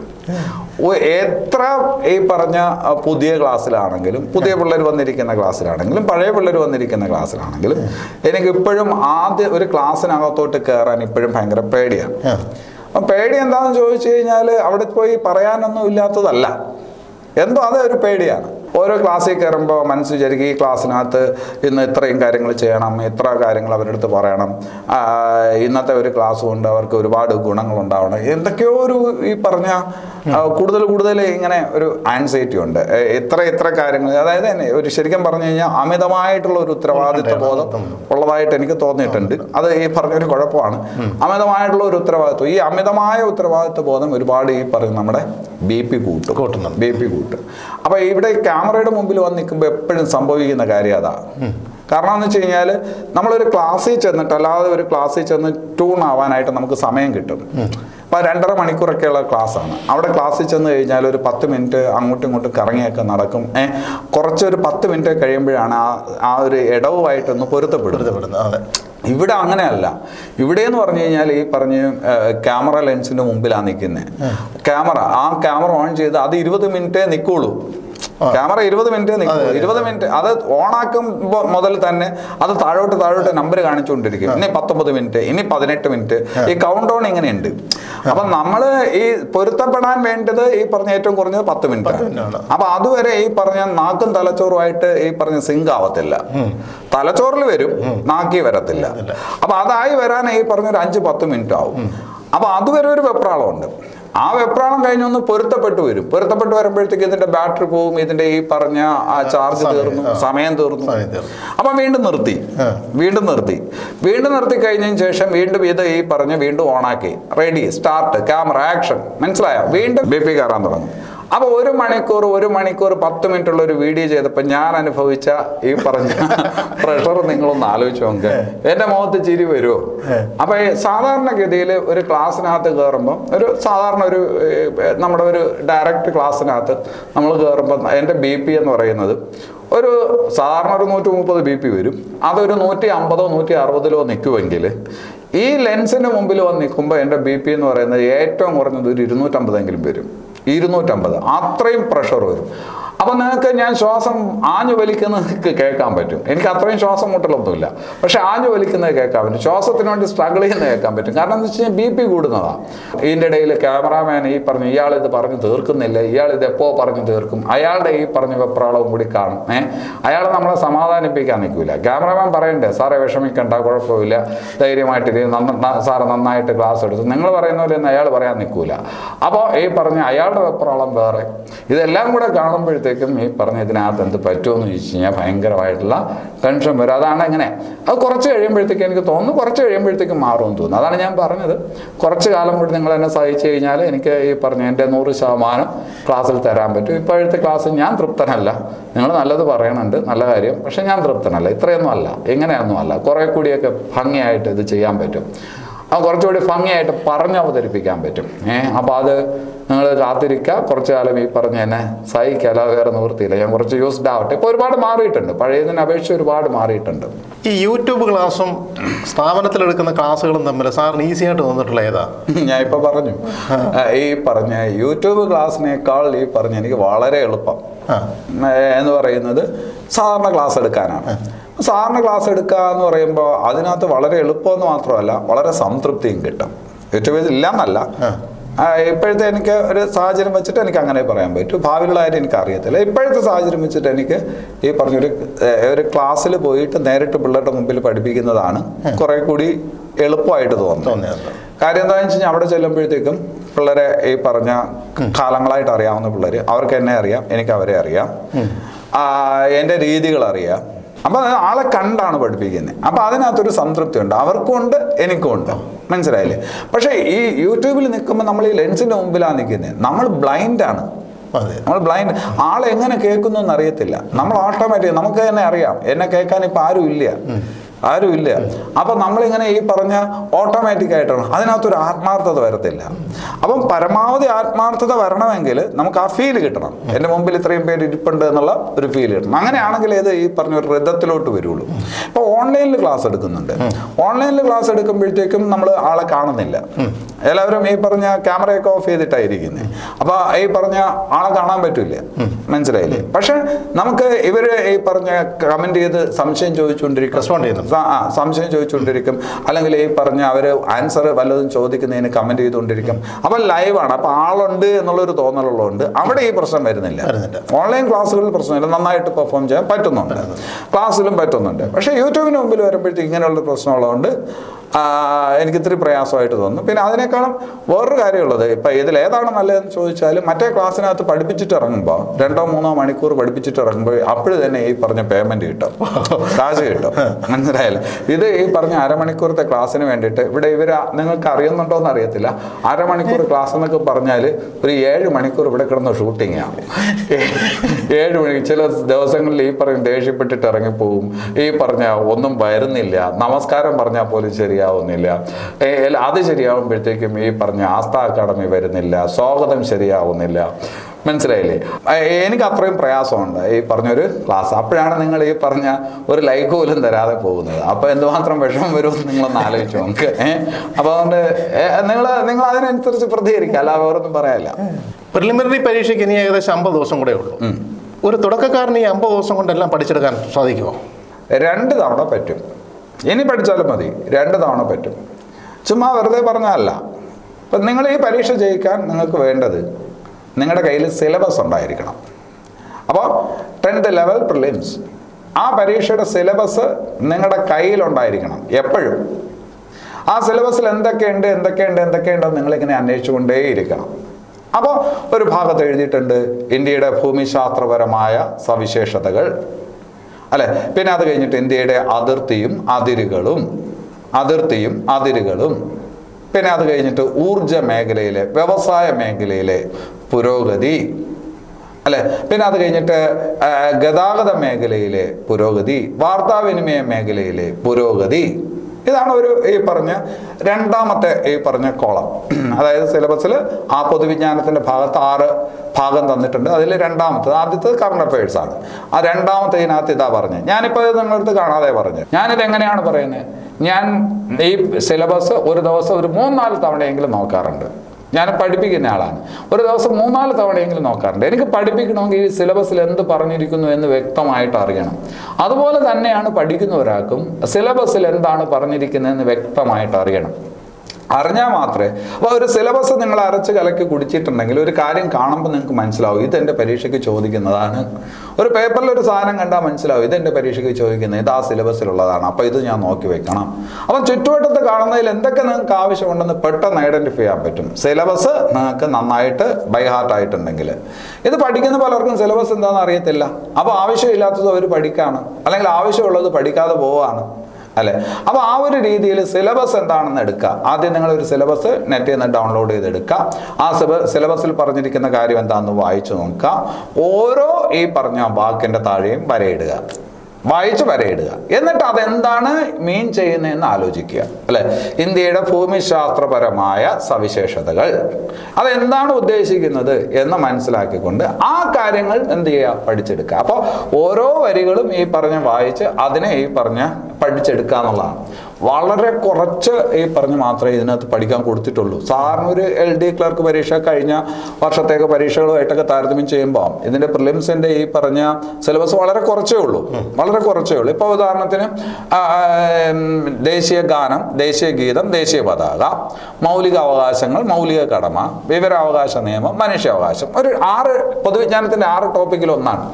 ഒ- എത്ര ഈ പറഞ്ഞ അ, പുതിയ ക്ലാസ്സിലാണെങ്കിലും പുതിയ പിള്ളേർ വന്നിരിക്കുന്ന ക്ലാസ്സിലാണെങ്കിലും പഴയ പിള്ളേർ വന്നിരിക്കുന്ന ക്ലാസ്സിലാണെങ്കിലും എനിക്ക് ഇപ്പോഴും ആദ്യ ഒരു ക്ലാസ്സിനകത്തോട്ട് കയറാൻ ഇപ്പോഴും ഭയങ്കര പേടിയാണ് ആ. അപ്പം പേടി എന്താണെന്ന് ചോദിച്ചു കഴിഞ്ഞാൽ അവിടെ പോയി പറയാനൊന്നും ഇല്ലാത്തതല്ല എന്തോ അത് ഒരു പേടിയാണ് ഓരോ ക്ലാസ്സിൽ കയറുമ്പോൾ മനസ്സ് വിചാരിക്കും ഈ ക്ലാസ്സിനകത്ത് ഇന്ന് ഇത്രയും കാര്യങ്ങൾ ചെയ്യണം ഇത്ര കാര്യങ്ങൾ അവരുടെ അടുത്ത് പറയണം ആ, ഇന്നത്തെ ഒരു ക്ലാസ് കൊണ്ട് അവർക്ക് ഒരുപാട് ഗുണങ്ങൾ ഉണ്ടാവണം എന്തൊക്കെയോ ഒരു ഈ പറഞ്ഞ ആ, കൂടുതൽ കൂടുതൽ ഇങ്ങനെ ഒരു ആൻസൈറ്റി ഉണ്ട് ഏ, ഇത്ര ഇത്ര കാര്യങ്ങൾ അതായത് എന്നെ ഒരു ശരിക്കും പറഞ്ഞു കഴിഞ്ഞാൽ അമിതമായിട്ടുള്ള ഒരു ഉത്തരവാദിത്വ ബോധം ഉള്ളതായിട്ട് എനിക്ക് തോന്നിയിട്ടുണ്ട് അത് ഈ പറഞ്ഞൊരു കുഴപ്പമാണ് അമിതമായിട്ടുള്ള ഒരു ഉത്തരവാദിത്വം ഈ അമിതമായ ഉത്തരവാദിത്വ ബോധം ഒരുപാട് ഈ പറയും നമ്മുടെ ബി പി കൂട്ടും കൂട്ടുന്നുണ്ട്. ബി പി കൂട്ടും അപ്പൊ ഇവിടെ ഈ ക്യാമറയുടെ മുമ്പിൽ വന്ന് നിൽക്കുമ്പോൾ എപ്പോഴും സംഭവിക്കുന്ന കാര്യം അതാ കാരണം എന്ന് വെച്ച് കഴിഞ്ഞാൽ നമ്മളൊരു ക്ലാസ്സിൽ ചെന്നിട്ട് അല്ലാതെ ഒരു ക്ലാസ്സിൽ ചെന്ന് ട്യൂൺ ആവാനായിട്ട് നമുക്ക് സമയം കിട്ടും അപ്പൊ രണ്ടര മണിക്കൂറൊക്കെയുള്ള ക്ലാസ്സാണ് അവിടെ ക്ലാസ്സിൽ ചെന്ന് കഴിഞ്ഞാൽ ഒരു പത്ത് മിനിറ്റ് അങ്ങോട്ടും ഇങ്ങോട്ടും കറങ്ങിയൊക്കെ നടക്കും ഏഹ് കുറച്ചൊരു പത്ത് മിനിറ്റ് കഴിയുമ്പോഴാണ് ആ ആ ഒരു ഇടവുമായിട്ടൊന്ന് പൊരുത്തപ്പെടുന്നത് പൊരുത്തപ്പെടുന്നത് അതെ ഇവിടെ അങ്ങനെയല്ല ഇവിടെ എന്ന് പറഞ്ഞു കഴിഞ്ഞാൽ ഈ പറഞ്ഞ് ക്യാമറ ലെൻസിന്റെ മുമ്പിലാണ് നിൽക്കുന്നത് ക്യാമറ ആ ക്യാമറ ഓൺ ചെയ്ത് അത് ഇരുപത് മിനിറ്റേ നിൽക്കുള്ളൂ ക്യാമറ ഇരുപത് മിനിറ്റ് നിൽക്കുള്ളൂ ഇരുപത് മിനിറ്റ് അത് ഓണാക്കുമ്പോൾ മുതൽ തന്നെ അത് താഴോട്ട് താഴോട്ട് നമ്പർ കാണിച്ചുകൊണ്ടിരിക്കും ഇനി പത്തൊമ്പത് മിനിറ്റ് ഇനി പതിനെട്ട് മിനിറ്റ് ഈ കൗണ്ട് ഡൗൺ ഇങ്ങനെയുണ്ട് അപ്പൊ നമ്മള് ഈ പൊരുത്തപ്പെടാൻ വേണ്ടത് ഈ പറഞ്ഞ ഏറ്റവും കുറഞ്ഞത് പത്ത് മിനിറ്റ് minute ആണ്. അപ്പൊ അതുവരെ ഈ പറഞ്ഞ നാക്കും തലച്ചോറുമായിട്ട് ഈ പറഞ്ഞ സിങ്ക് ആവത്തില്ല തലച്ചോറിൽ വരും നാക്കി വരത്തില്ല അപ്പൊ അതായി വരാൻ ഈ പറഞ്ഞ ഒരു അഞ്ച് പത്ത് മിനിറ്റ് ആവും അപ്പൊ അതുവരെ ഒരു വെപ്രാളമുണ്ട് ആ വെപ്രാളം കഴിഞ്ഞൊന്ന് പൊരുത്തപ്പെട്ടു വരും പൊരുത്തപ്പെട്ട് വരുമ്പോഴത്തേക്ക് ഇതിന്റെ ബാറ്ററി പോവും ഇതിന്റെ ഈ പറഞ്ഞ ആ ചാർജ് സമയം, തീർന്നു ആ. സമയം തീർന്നു സമയം തീർന്നു. അപ്പൊ വീണ്ടും നിർത്തി ആ. വീണ്ടും നിർത്തി വീണ്ടും നിർത്തി കഴിഞ്ഞതിന് ശേഷം വീണ്ടും ഇത് ഈ പറഞ്ഞ് വീണ്ടും ഓണാക്കി റെഡി സ്റ്റാർട്ട് ക്യാമറ ആക്ഷൻ മനസ്സിലായോ വീണ്ടും ബി പി കയറാൻ തുടങ്ങും അപ്പൊ ഒരു മണിക്കൂർ ഒരു മണിക്കൂർ പത്ത് മിനിറ്റ് ഉള്ള ഒരു വീഡിയോ ചെയ്തപ്പോൾ ഞാൻ അനുഭവിച്ച ഈ പറഞ്ഞ പ്രഷർ നിങ്ങളൊന്ന് ആലോചിച്ച് നോക്ക് എന്റെ മുഖത്ത് ചിരി വരുമോ അപ്പൊ ഈ സാധാരണഗതിയിൽ ഒരു ക്ലാസ്സിനകത്ത് കയറുമ്പോൾ ഒരു സാധാരണ ഒരു ഏർ, നമ്മുടെ ഒരു ഡയറക്റ്റ് ക്ലാസ്സിനകത്ത് നമ്മൾ കയറുമ്പോൾ എൻ്റെ ബി പി എന്ന് പറയുന്നത് ഒരു സാധാരണ ഒരു നൂറ്റി മുപ്പത് ബി പി വരും അതൊരു നൂറ്റി അമ്പതോ നൂറ്റി അറുപതിലോ നിൽക്കുമെങ്കിൽ ഈ ലെൻസിന് മുമ്പിൽ വന്ന് നിൽക്കുമ്പോൾ എൻ്റെ ബി പി എന്ന് പറയുന്നത് ഏറ്റവും കുറഞ്ഞത് ഒരു ഇരുന്നൂറ്റമ്പതെങ്കിലും വരും ഇരുന്നൂറ്റമ്പത് അത്രയും പ്രഷർ വരും അപ്പൊ നിങ്ങൾക്ക് ഞാൻ ശ്വാസം ആഞ്ഞു വലിക്കുന്നത് കേൾക്കാൻ പറ്റും എനിക്ക് അത്രയും ശ്വാസം മുട്ടലൊന്നുമില്ല പക്ഷെ ആഞ്ഞു വലിക്കുന്നത് കേൾക്കാൻ പറ്റും ശ്വാസത്തിന് വേണ്ടി സ്ട്രഗിൾ ചെയ്യുന്നത് കേൾക്കാൻ പറ്റും കാരണം എന്താ വെച്ച് കഴിഞ്ഞാൽ ബി പി കൂടുന്നതാണ് ഇതിൻ്റെ ഇടയിൽ ക്യാമറാമാൻ ഈ പറഞ്ഞു ഇയാൾ ഇത് പറഞ്ഞു തീർക്കുന്നില്ല ഇയാൾ ഇത് എപ്പോ പറഞ്ഞു തീർക്കും അയാളുടെ ഈ പറഞ്ഞ വെപ്രാളവും കൂടി കാണും ഏഹ് അയാൾ നമ്മളെ സമാധാനിപ്പിക്കാൻ നിൽക്കില്ല ക്യാമറാമാൻ പറയണ്ടേ സാറെ വിഷമിക്കണ്ട കുഴപ്പമില്ല ധൈര്യമായിട്ടിരി സാറ് നന്നായിട്ട് ക്ലാസ് എടുത്തു നിങ്ങൾ പറയുന്ന പോലെ ഒന്നും അയാൾ പറയാൻ നിൽക്കൂല അപ്പോൾ ഈ പറഞ്ഞ അയാളുടെ വെപ്രാളം വേറെ ഇതെല്ലാം കൂടെ കാണുമ്പോഴത്തേക്കും ഈ പറഞ്ഞ ഇതിനകത്ത് എന്ത് പറ്റുമെന്ന് ചോദിച്ചു കഴിഞ്ഞാൽ ഭയങ്കരമായിട്ടുള്ള ടെൻഷൻ വരും അതാണ് ഇങ്ങനെ അത് കുറച്ച് കഴിയുമ്പോഴത്തേക്ക് എനിക്ക് തോന്നുന്നു കുറച്ച് കഴിയുമ്പോഴത്തേക്കും മാറുമെന്ന് തോന്നുന്നു അതാണ് ഞാൻ പറഞ്ഞത് കുറച്ച് കാലം കൂടി നിങ്ങൾ എന്നെ സഹിച്ചു കഴിഞ്ഞാൽ എനിക്ക് ഈ പറഞ്ഞ എൻ്റെ നൂറ് ശതമാനം ക്ലാസ്സിൽ തരാൻ പറ്റും ഇപ്പോഴത്തെ ക്ലാസ്സിൽ ഞാൻ തൃപ്തനല്ല നിങ്ങൾ നല്ലത് പറയണുണ്ട് നല്ല കാര്യം പക്ഷെ ഞാൻ തൃപ്തനല്ല ഇത്രയൊന്നും അല്ല ഇങ്ങനെയൊന്നും അല്ല കുറേ കൂടിയൊക്കെ ഭംഗിയായിട്ട് ഇത് ചെയ്യാൻ പറ്റും അത് കുറച്ചുകൂടി ഭംഗിയായിട്ട് പറഞ്ഞ് അവതരിപ്പിക്കാൻ പറ്റും ഏഹ് അപ്പോൾ അത് നിങ്ങൾ കാത്തിരിക്കുക കുറച്ചു കാലം ഈ പറഞ്ഞ എന്നെ സഹിക്കുക അല്ലാതെ വേറെ നിവൃത്തിയില്ല ഞാൻ കുറച്ച് യൂസ്ഡ് ആവട്ടെ ഇപ്പോൾ ഒരുപാട് മാറിയിട്ടുണ്ട് പഴയതിനെ അപേക്ഷിച്ച് ഒരുപാട് മാറിയിട്ടുണ്ട് ഈ യൂട്യൂബ് ക്ലാസ്സും സ്ഥാപനത്തിലെടുക്കുന്ന ക്ലാസ്സുകളും തമ്മിൽ സാറിന് ഈസി ആയിട്ട് തോന്നിട്ടുള്ള ഏതാ ഞാൻ ഇപ്പൊ പറഞ്ഞു ആ, ഈ പറഞ്ഞ യൂട്യൂബ് ക്ലാസ്സിനേക്കാൾ ഈ പറഞ്ഞ എനിക്ക് വളരെ എളുപ്പം ആ ഏ, എന്ന് പറയുന്നത് സാധാരണ ക്ലാസ് എടുക്കാനാണ് സാധാരണ ക്ലാസ് എടുക്കുക എന്ന് പറയുമ്പോൾ അതിനകത്ത് വളരെ എളുപ്പമെന്ന് മാത്രമല്ല വളരെ സംതൃപ്തിയും കിട്ടും യൂട്യൂബിൽ ഇല്ലെന്നല്ല ആ, ഇപ്പോഴത്തെ എനിക്ക് ഒരു സാഹചര്യം വെച്ചിട്ട് എനിക്ക് അങ്ങനെ പറയാൻ പറ്റും ഭാവിയിലുള്ള കാര്യം എനിക്ക് അറിയത്തില്ല ഇപ്പോഴത്തെ സാഹചര്യം വെച്ചിട്ട് എനിക്ക് ഈ പറഞ്ഞൊരു ഏ, ഒരു ക്ലാസ്സിൽ പോയിട്ട് നേരിട്ട് പിള്ളേരുടെ മുമ്പിൽ പഠിപ്പിക്കുന്നതാണ് കുറെ കൂടി എളുപ്പമായിട്ട് തോന്നുന്നത് തോന്നിയത് കാര്യം എന്താണെന്ന് വെച്ച് കഴിഞ്ഞാൽ അവിടെ ചെല്ലുമ്പോഴത്തേക്കും പിള്ളേരെ ഈ പറഞ്ഞ കാലങ്ങളായിട്ട് അറിയാവുന്ന പിള്ളേർ അവർക്ക് എന്നെ അറിയാം എനിക്ക് അവരെ അറിയാം ആ, എൻ്റെ രീതികൾ അറിയാം അപ്പൊ അത് ആളെ കണ്ടാണ് പഠിപ്പിക്കുന്നത് അപ്പൊ അതിനകത്തൊരു സംതൃപ്തി ഉണ്ട് അവർക്കും ഉണ്ട് എനിക്കും ഉണ്ട് മനസ്സിലായില്ലേ പക്ഷേ ഈ യൂട്യൂബിൽ നിൽക്കുമ്പോൾ നമ്മൾ ഈ ലെൻസിന്റെ മുമ്പിലാണ് നിൽക്കുന്നത് നമ്മൾ ബ്ലൈൻഡാണ് അതെ നമ്മൾ ബ്ലൈൻഡ് ആൾ എങ്ങനെ കേൾക്കുന്നു എന്ന് അറിയത്തില്ല നമ്മൾ ഓട്ടോമാറ്റിക് നമുക്ക് തന്നെ അറിയാം എന്നെ കേൾക്കാൻ ഇപ്പം ആരും ഇല്ല ആരും ഇല്ല അപ്പൊ നമ്മളിങ്ങനെ ഈ പറഞ്ഞ ഓട്ടോമാറ്റിക് ആയിട്ടാണ് അതിനകത്തൊരു ആത്മാർത്ഥത വരത്തില്ല അപ്പം പരമാവധി ആത്മാർത്ഥത വരണമെങ്കിൽ നമുക്ക് ആ ഫീൽ കിട്ടണം എൻ്റെ മുമ്പിൽ ഇത്രയും പേര് ഇരിപ്പുണ്ട് എന്നുള്ള ഒരു ഫീൽ കിട്ടണം അങ്ങനെയാണെങ്കിൽ ഇത് ഈ പറഞ്ഞ ഒരു രഥത്തിലോട്ട് വരുള്ളൂ ഇപ്പൊ ഓൺലൈനിൽ ക്ലാസ് എടുക്കുന്നുണ്ട് ഓൺലൈനിൽ ക്ലാസ് എടുക്കുമ്പോഴത്തേക്കും നമ്മൾ ആളെ കാണുന്നില്ല എല്ലാവരും ഈ പറഞ്ഞ ക്യാമറയൊക്കെ ഓഫ് ചെയ്തിട്ടായിരിക്കുന്നത് അപ്പൊ ഈ പറഞ്ഞ ആളെ കാണാൻ പറ്റില്ല മനസ്സിലായില്ലേ പക്ഷെ നമുക്ക് ഇവര് ഈ പറഞ്ഞ കമന്റ് ചെയ്ത് സംശയം ചോദിച്ചുകൊണ്ടിരിക്കും Respond ചെയ്യുന്നുണ്ട്. സ- ആ സംശയം ചോദിച്ചുകൊണ്ടിരിക്കും അല്ലെങ്കിൽ ഈ പറഞ്ഞ അവര് ആൻസർ വല്ലതും ചോദിക്കുന്നതിന് കമന്റ് ചെയ്തുകൊണ്ടിരിക്കും അപ്പൊ ലൈവാണ് അപ്പൊ ആളുണ്ട് എന്നുള്ളൊരു തോന്നലുള്ളതുകൊണ്ട് അവിടെ ഈ പ്രശ്നം വരുന്നില്ല വരുന്നില്ല. ഓൺലൈൻ ക്ലാസ്സുകളിൽ പ്രശ്നമില്ല നന്നായിട്ട് പെർഫോം ചെയ്യാൻ പറ്റുന്നുണ്ട് ക്ലാസ്സിലും പറ്റുന്നുണ്ട് പക്ഷേ യൂട്യൂബിന് മുമ്പിൽ വരുമ്പോഴത്തേക്ക് ഇങ്ങനെയുള്ള പ്രശ്നമുള്ളതുകൊണ്ട് ആ, എനിക്ക് ഇത്തിരി പ്രയാസമായിട്ട് തോന്നുന്നു പിന്നെ അതിനേക്കാളും വേറൊരു കാര്യമുള്ളത് ഇപ്പം ഇതിൽ ഏതാണ് നല്ലതെന്ന് ചോദിച്ചാൽ മറ്റേ ക്ലാസ്സിനകത്ത് പഠിപ്പിച്ചിട്ട് ഇറങ്ങുമ്പോൾ രണ്ടോ മൂന്നോ മണിക്കൂർ പഠിപ്പിച്ചിട്ട് ഇറങ്ങുമ്പോൾ അപ്പോഴും തന്നെ ഈ പറഞ്ഞ പേയ്മെന്റ് കിട്ടും കാശ് കിട്ടും മനസ്സിലായാലും ഇത് ഈ പറഞ്ഞ അരമണിക്കൂറത്തെ ക്ലാസ്സിന് വേണ്ടിയിട്ട് ഇവിടെ ഇവർ നിങ്ങൾക്ക് അറിയുന്നുണ്ടോ എന്ന് അറിയത്തില്ല അരമണിക്കൂർ ക്ലാസ് എന്നൊക്കെ പറഞ്ഞാൽ ഒരു ഏഴ് മണിക്കൂർ ഇവിടെ കിടന്ന് ഷൂട്ടിംഗ് ആണ് ഏഴ് മണി ചില ദിവസങ്ങളിൽ ഈ പറഞ്ഞ ദേഷ്യപ്പെട്ടിട്ട് ഇറങ്ങിപ്പോവും ഈ പറഞ്ഞ ഒന്നും വരുന്നില്ല നമസ്കാരം പറഞ്ഞാൽ പോലും ശരിയാവുന്നില്ല ഏ, എല്ല- അത് ശരിയാവുമ്പോഴത്തേക്കും ഈ പറഞ്ഞ ആസ്ഥ അക്കാഡമി വരുന്നില്ല സ്വാഗതം ശരിയാവുന്നില്ല മനസ്സിലായില്ലേ ഏ, എനിക്ക് അത്രയും പ്രയാസമുണ്ട് ഈ പറഞ്ഞൊരു ക്ലാസ് അപ്പോഴാണ് നിങ്ങൾ ഈ പറഞ്ഞ ഒരു ലൈക്ക് പോലും തരാതെ പോകുന്നത് അപ്പോൾ എന്തുമാത്രം വിഷമം വരുമെന്ന് നിങ്ങളൊന്ന് ആലോചിച്ചു നമുക്ക് ഏഹ് അപ്പോൾ അതുകൊണ്ട് നിങ്ങൾ നിങ്ങൾ അതിനനുസരിച്ച് പ്രതികരിക്കുക അല്ല വേറൊന്നും പറയാനില്ല പ്രിലിമിനറി പരീക്ഷയ്ക്ക് ഇനി ഏകദേശം അമ്പത് ദിവസം കൂടെ ഉള്ളൂ ഒരു തുടക്കക്കാരന് ഈ അമ്പത് ദിവസം കൊണ്ടെല്ലാം പഠിച്ചെടുക്കാൻ സാധിക്കുമോ രണ്ട് തവണ പറ്റും ഇനി പഠിച്ചാലും മതി രണ്ട് തവണ പറ്റും ചുമ്മാ വെറുതെ പറഞ്ഞതല്ല ഇപ്പം നിങ്ങൾ ഈ പരീക്ഷ ജയിക്കാൻ നിങ്ങൾക്ക് വേണ്ടത് നിങ്ങളുടെ കയ്യിൽ സിലബസ് ഉണ്ടായിരിക്കണം അപ്പോൾ ടെൻത്ത് ലെവൽ പ്രിലിംസ് ആ പരീക്ഷയുടെ സിലബസ് നിങ്ങളുടെ കയ്യിലുണ്ടായിരിക്കണം എപ്പോഴും ആ സിലബസിൽ എന്തൊക്കെയുണ്ട് എന്തൊക്കെയുണ്ട് എന്തൊക്കെയുണ്ടെന്ന് നിങ്ങളിങ്ങനെ അന്വേഷിച്ചുകൊണ്ടേയിരിക്കണം അപ്പോൾ ഒരു ഭാഗത്ത് എഴുതിയിട്ടുണ്ട് ഇന്ത്യയുടെ ഭൂമിശാസ്ത്രപരമായ സവിശേഷതകൾ അല്ലെ പിന്നെ അത് കഴിഞ്ഞിട്ട് ഇന്ത്യയുടെ അതിർത്തിയും അതിരുകളും അതിർത്തിയും അതിരുകളും പിന്നെ അത് കഴിഞ്ഞിട്ട് ഊർജ മേഖലയിലെ വ്യവസായ മേഖലയിലെ പുരോഗതി അല്ലെ പിന്നെ അത് കഴിഞ്ഞിട്ട് ആ, ഗതാഗത മേഖലയിലെ പുരോഗതി വാർത്താവിനിമയ മേഖലയിലെ പുരോഗതി ഇതാണ് ഒരു ഈ പറഞ്ഞ രണ്ടാമത്തെ ഈ പറഞ്ഞ കോളം അതായത് സിലബസിൽ ആ പൊതുവിജ്ഞാനത്തിന്റെ ഭാഗത്ത് ആറ് ഭാഗം തന്നിട്ടുണ്ട് അതിൽ രണ്ടാമത്തത് ആദ്യത്തത് കറണ്ട് അഫയേഴ്സ് ആണ് ആ രണ്ടാമത്തെ ഇതിനകത്ത് ഇതാ പറഞ്ഞത് ഞാനിപ്പോൾ ഇത് നിങ്ങളടുത്ത് കാണാതെ പറഞ്ഞു ഞാനിത് എങ്ങനെയാണ് പറയുന്നത് ഞാൻ ഈ സിലബസ് ഒരു ദിവസം ഒരു മൂന്നാല് തവണയെങ്കിലും നോക്കാറുണ്ട് ഞാൻ പഠിപ്പിക്കുന്ന ആളാണ് ഒരു ദിവസം മൂന്നാല് തവണയെങ്കിലും നോക്കാറുണ്ട് എനിക്ക് പഠിപ്പിക്കണമെങ്കിൽ ഈ സിലബസിൽ എന്ത് പറഞ്ഞിരിക്കുന്നു എന്ന് വ്യക്തമായിട്ട് അറിയണം അതുപോലെ തന്നെയാണ് പഠിക്കുന്ന ഒരാൾക്കും സിലബസിൽ എന്താണ് പറഞ്ഞിരിക്കുന്നതെന്ന് വ്യക്തമായിട്ട് അറിയണം അറിഞ്ഞാൽ മാത്രമേ അപ്പോൾ ഒരു സിലബസ് നിങ്ങൾ അരച്ച് കലക്കി കുടിച്ചിട്ടുണ്ടെങ്കിൽ ഒരു കാര്യം കാണുമ്പോൾ നിങ്ങൾക്ക് മനസ്സിലാവും ഇതെൻ്റെ പരീക്ഷയ്ക്ക് ചോദിക്കുന്നതാണ് ഒരു പേപ്പറിൽ ഒരു സാധനം കണ്ടാൽ മനസ്സിലാവും ഇതെൻ്റെ പരീക്ഷയ്ക്ക് ചോദിക്കുന്നത് ഇത് ആ സിലബസിലുള്ളതാണ് അപ്പോൾ ഇത് ഞാൻ നോക്കി വെക്കണം അപ്പം ചുറ്റുവട്ടത്ത് കാണുന്നതിൽ എന്തൊക്കെ നിങ്ങൾക്ക് ആവശ്യമുണ്ടെന്ന് പെട്ടെന്ന് ഐഡൻറ്റിഫൈ ചെയ്യാൻ പറ്റും സിലബസ് നിങ്ങൾക്ക് നന്നായിട്ട് ബൈ ഹാർട്ട് ആയിട്ടുണ്ടെങ്കിൽ ഇത് പഠിക്കുന്ന പലർക്കും സിലബസ് എന്താണെന്ന് അറിയത്തില്ല അപ്പോൾ ആവശ്യമില്ലാത്തത് അവർ പഠിക്കാണ് അല്ലെങ്കിൽ ആവശ്യമുള്ളത് പഠിക്കാതെ പോവുകയാണ് അല്ലെ അപ്പോൾ ആ ഒരു രീതിയിൽ സിലബസ് എന്താണെന്ന് എടുക്കുക ആദ്യം നിങ്ങൾ ഒരു സിലബസ് നെറ്റിൽ നിന്ന് ഡൗൺലോഡ് ചെയ്തെടുക്കുക ആ സിലബസിൽ പറഞ്ഞിരിക്കുന്ന കാര്യം എന്താണെന്ന് വായിച്ചു നോക്കുക ഓരോ ഈ പറഞ്ഞ വാക്കിന്റെ താഴെയും വരയിടുക വായിച്ച് വരയിടുക എന്നിട്ട് അതെന്താണ് മീൻ ചെയ്യുന്നതെന്ന് ആലോചിക്കുക അല്ലെ ഇന്ത്യയുടെ ഭൂമിശാസ്ത്രപരമായ സവിശേഷതകൾ അതെന്താണ് ഉദ്ദേശിക്കുന്നത് എന്ന് മനസ്സിലാക്കിക്കൊണ്ട് ആ കാര്യങ്ങൾ എന്ത് ചെയ്യുക പഠിച്ചെടുക്കുക അപ്പോൾ ഓരോ വരികളും ഈ പറഞ്ഞ വായിച്ച് അതിനെ ഈ പറഞ്ഞ പഠിച്ചെടുക്കുക എന്നുള്ളതാണ് വളരെ കുറച്ച് ഈ പറഞ്ഞ് മാത്രമേ ഇതിനകത്ത് പഠിക്കാൻ കൊടുത്തിട്ടുള്ളൂ സാറിന് ഒരു എൽ ഡി ക്ലർക്ക് പരീക്ഷ കഴിഞ്ഞ വർഷത്തേക്ക് പരീക്ഷകളുമായിട്ടൊക്കെ താരതമ്യം ചെയ്യുമ്പോൾ ഇതിന്റെ പ്രിലിംസിന്റെ ഈ പറഞ്ഞ സിലബസ് വളരെ കുറച്ചേ ഉള്ളൂ വളരെ കുറച്ചേ ഉള്ളൂ ഇപ്പോൾ ഉദാഹരണത്തിന് ആ, ഉം, ദേശീയ ഗാനം ദേശീയ ഗീതം ദേശീയ പതാക മൗലിക അവകാശങ്ങൾ മൗലിക കടമ വിവരാവകാശ നിയമം മനുഷ്യാവകാശം ഒരു ആറ് പൊതുവിജ്ഞാനത്തിന്റെ ആറ് ടോപ്പിക്കിൽ ഒന്നാണ്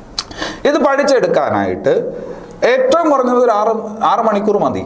ഇത് പഠിച്ചെടുക്കാനായിട്ട് ഏറ്റവും കുറഞ്ഞത് ഒരു ആറ് ആറ് മണിക്കൂർ മതി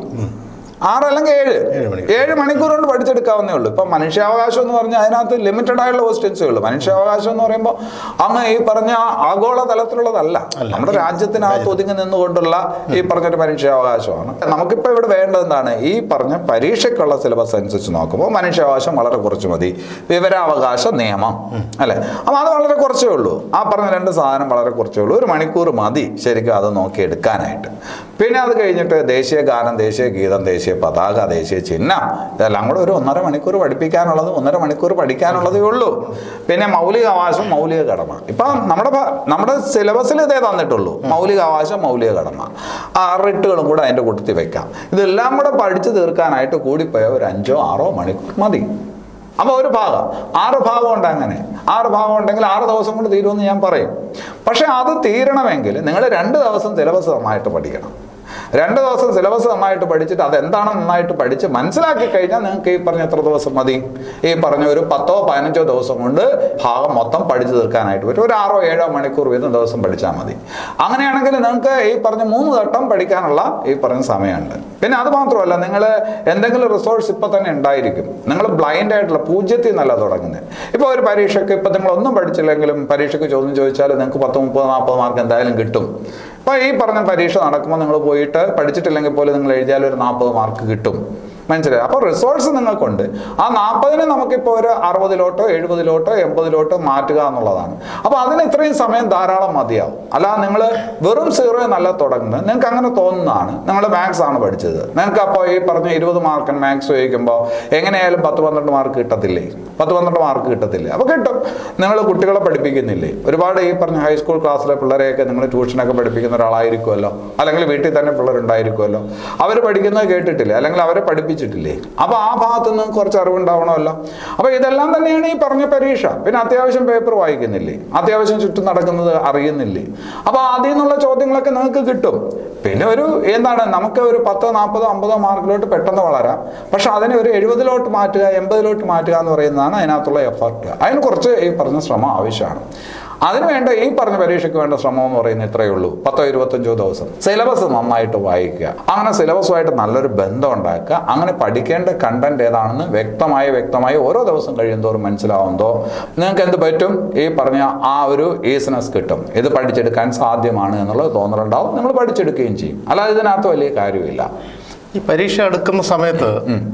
ആറ് അല്ലെങ്കിൽ ഏഴ് ഏഴ് മണിക്കൂർ. ഏഴ് മണിക്കൂർ കൊണ്ട് പഠിച്ചെടുക്കാവുന്നേ ഉള്ളൂ ഇപ്പം മനുഷ്യാവകാശം എന്ന് പറഞ്ഞാൽ അതിനകത്ത് ലിമിറ്റഡ് ആയിട്ടുള്ള ക്വസ്റ്റ്യൻസേ ഉള്ളൂ മനുഷ്യാവകാശം എന്ന് പറയുമ്പോൾ അങ്ങ് ഈ പറഞ്ഞ ആഗോള തലത്തിലുള്ളതല്ല നമ്മുടെ രാജ്യത്തിനകത്ത് ഒതുങ്ങി നിന്നുകൊണ്ടുള്ള ഈ പറഞ്ഞൊരു മനുഷ്യാവകാശമാണ് നമുക്കിപ്പോൾ ഇവിടെ വേണ്ടത് എന്താണ് ഈ പറഞ്ഞ പരീക്ഷയ്ക്കുള്ള സിലബസ് അനുസരിച്ച് നോക്കുമ്പോൾ മനുഷ്യാവകാശം വളരെ കുറച്ച് മതി വിവരാവകാശ നിയമം അല്ലെ അപ്പം അത് വളരെ കുറച്ചേ ഉള്ളൂ ആ പറഞ്ഞ രണ്ട് സാധനം വളരെ കുറച്ചേ ഉള്ളൂ ഒരു മണിക്കൂർ മതി ശരിക്കും അത് നോക്കിയെടുക്കാനായിട്ട് പിന്നെ അത് കഴിഞ്ഞിട്ട് ദേശീയ ഗാനം ദേശീയ ഗീതം ദേശീയ പതാക ദേശീയ ചിഹ്നം ഇതെല്ലാം കൂടെ ഒരു ഒന്നര മണിക്കൂർ പഠിപ്പിക്കാനുള്ളത് ഒന്നര മണിക്കൂർ പഠിക്കാനുള്ളതേ ഉള്ളൂ പിന്നെ മൗലിക അവകാശം മൗലിക കടമ ഇപ്പം നമ്മുടെ ഭ- നമ്മുടെ സിലബസിൽ ഇതേ തന്നിട്ടുള്ളൂ മൗലിക അവകാശം മൗലിക കടമ ആ റിട്ടുകളും കൂടെ അതിൻ്റെ കൂട്ടത്തിൽ വെക്കാം ഇതെല്ലാം കൂടെ പഠിച്ചു തീർക്കാനായിട്ട് കൂടിപ്പോയ ഒരു അഞ്ചോ ആറോ മണിക്കൂർ മതി അപ്പോൾ ഒരു ഭാഗം ആറ് ഭാഗം ഉണ്ട് അങ്ങനെ ആറ് ഭാഗം ഉണ്ടെങ്കിൽ ആറ് ദിവസം കൊണ്ട് തീരുമെന്ന് ഞാൻ പറയും പക്ഷെ അത് തീരണമെങ്കിൽ നിങ്ങൾ രണ്ട് ദിവസം സിലബസ് നന്നായിട്ട് പഠിക്കണം രണ്ട് ദിവസം സിലബസ് നന്നായിട്ട് പഠിച്ചിട്ട് അതെന്താണ് നന്നായിട്ട് പഠിച്ച് മനസ്സിലാക്കി കഴിഞ്ഞാൽ നിങ്ങൾക്ക് ഈ പറഞ്ഞ എത്ര ദിവസം മതി ഈ പറഞ്ഞ ഒരു പത്തോ പതിനഞ്ചോ ദിവസം കൊണ്ട് ഭാഗം മൊത്തം പഠിച്ചു തീർക്കാനായിട്ട് പറ്റും ഒരു ആറോ ഏഴോ മണിക്കൂർ വീതം ദിവസം പഠിച്ചാൽ മതി അങ്ങനെയാണെങ്കിൽ നിങ്ങൾക്ക് ഈ പറഞ്ഞ മൂന്ന് ഘട്ടം പഠിക്കാനുള്ള ഈ പറഞ്ഞ സമയമുണ്ട് പിന്നെ അത് മാത്രമല്ല നിങ്ങൾ എന്തെങ്കിലും റിസോഴ്സ് ഇപ്പൊ തന്നെ ഉണ്ടായിരിക്കും നിങ്ങൾ ബ്ലൈൻഡ് ആയിട്ടുള്ള പൂജ്യത്തിൽ നിന്നല്ല തുടങ്ങുന്നത് ഇപ്പോൾ ഒരു പരീക്ഷയ്ക്ക് ഇപ്പം നിങ്ങൾ ഒന്നും പഠിച്ചില്ലെങ്കിലും പരീക്ഷയ്ക്ക് ചോദ്യം ചോദിച്ചാൽ നിങ്ങൾക്ക് പത്ത് മുപ്പത് നാൽപ്പത് മാർക്ക് എന്തായാലും കിട്ടും അപ്പോൾ ഈ പറഞ്ഞ പരീക്ഷ നടക്കുമ്പോൾ നിങ്ങൾ പോയിട്ട് പഠിച്ചിട്ടില്ലെങ്കിൽ പോലും നിങ്ങൾ എഴുതിയാൽ ഒരു നാൽപ്പത് മാർക്ക് കിട്ടും മനസ്സിലായി അപ്പോൾ റിസോഴ്സ് നിങ്ങൾക്കുണ്ട് ആ നാൽപ്പതിനെ നമുക്കിപ്പോൾ ഒരു അറുപതിലോട്ടോ എഴുപതിലോട്ടോ എൺപതിലോട്ടോ മാറ്റുക എന്നുള്ളതാണ് അപ്പോൾ അതിന് ഇത്രയും സമയം ധാരാളം മതിയാവും അല്ലാതെ നിങ്ങൾ വെറും സീറോ എന്നല്ല തുടങ്ങുന്നത് നിങ്ങൾക്ക് അങ്ങനെ തോന്നുന്നതാണ് നിങ്ങൾ മാത്സ് ആണ് പഠിച്ചത് നിങ്ങൾക്ക് അപ്പോൾ ഈ പറഞ്ഞ ഇരുപത് മാർക്കിന് മാത്സ് ചോദിക്കുമ്പോൾ എങ്ങനെയായാലും പത്ത് പന്ത്രണ്ട് മാർക്ക് കിട്ടത്തില്ലേ പത്ത് പന്ത്രണ്ട് മാർക്ക് കിട്ടത്തില്ലേ അപ്പോൾ കിട്ടും നിങ്ങൾ കുട്ടികളെ പഠിപ്പിക്കുന്നില്ലേ ഒരുപാട് ഈ പറഞ്ഞ ഹൈസ്കൂൾ ക്ലാസ്സിലെ പിള്ളേരെയൊക്കെ നിങ്ങൾ ട്യൂഷനൊക്കെ പഠിപ്പിക്കുന്ന ഒരാളായിരിക്കുമല്ലോ അല്ലെങ്കിൽ വീട്ടിൽ തന്നെ പിള്ളേരുണ്ടായിരിക്കുമല്ലോ അവർ പഠിക്കുന്നത് കേട്ടിട്ടില്ലേ അല്ലെങ്കിൽ അവരെ പഠിപ്പിച്ചിട്ടില്ലേ അപ്പോൾ ആ ഭാഗത്ത് നിന്ന് കുറച്ച് അറിവുണ്ടാവണമല്ലോ അപ്പോൾ ഇതെല്ലാം തന്നെയാണ് ഈ പറഞ്ഞ പരീക്ഷ പിന്നെ അത്യാവശ്യം പേപ്പർ വായിക്കുന്നില്ലേ അത്യാവശ്യം ചുറ്റും നടക്കുന്നത് അറിയുന്നില്ലേ അപ്പോൾ അതിൽ നിന്നുള്ള ചോദ്യങ്ങളൊക്കെ നിങ്ങൾക്ക് കിട്ടും പിന്നെ ഒരു എന്താണ് നമുക്ക് ഒരു പത്തോ നാൽപ്പതോ അമ്പതോ മാർക്കിലോട്ട് പെട്ടെന്ന് വളരാം പക്ഷെ അതിനെ ഒരു എഴുപതിലോട്ട് മാറ്റുക എൺപതിലോട്ട് മാറ്റുക എന്ന് പറയുന്നതാണ് അതിനകത്തുള്ള എഫർട്ട് അതിന് കുറച്ച് ഈ പറഞ്ഞ ശ്രമം ആവശ്യമാണ് അതിന് വേണ്ട ഈ പറഞ്ഞ പരീക്ഷയ്ക്ക് വേണ്ട ശ്രമം എന്ന് പറയുന്നത് ഇത്രയേ ഉള്ളൂ പത്തോ ഇരുപത്തഞ്ചോ ദിവസം സിലബസ് നന്നായിട്ട് വായിക്കുക അങ്ങനെ സിലബസുമായിട്ട് നല്ലൊരു ബന്ധം ഉണ്ടാക്കുക അങ്ങനെ പഠിക്കേണ്ട കണ്ടന്റ് ഏതാണെന്ന് വ്യക്തമായി വ്യക്തമായി ഓരോ ദിവസം കഴിയുന്തോറും മനസ്സിലാവുന്നതോ നിങ്ങൾക്ക് എന്ത് പറ്റും ഈ പറഞ്ഞ ആ ഒരു ഈസിനെസ് കിട്ടും ഇത് പഠിച്ചെടുക്കാൻ സാധ്യമാണ് എന്നുള്ളത് തോന്നലുണ്ടാവും നിങ്ങൾ പഠിച്ചെടുക്കുകയും ചെയ്യും അല്ലാതെ ഇതിനകത്ത് വലിയ കാര്യമില്ല ഈ പരീക്ഷ എടുക്കുന്ന സമയത്ത്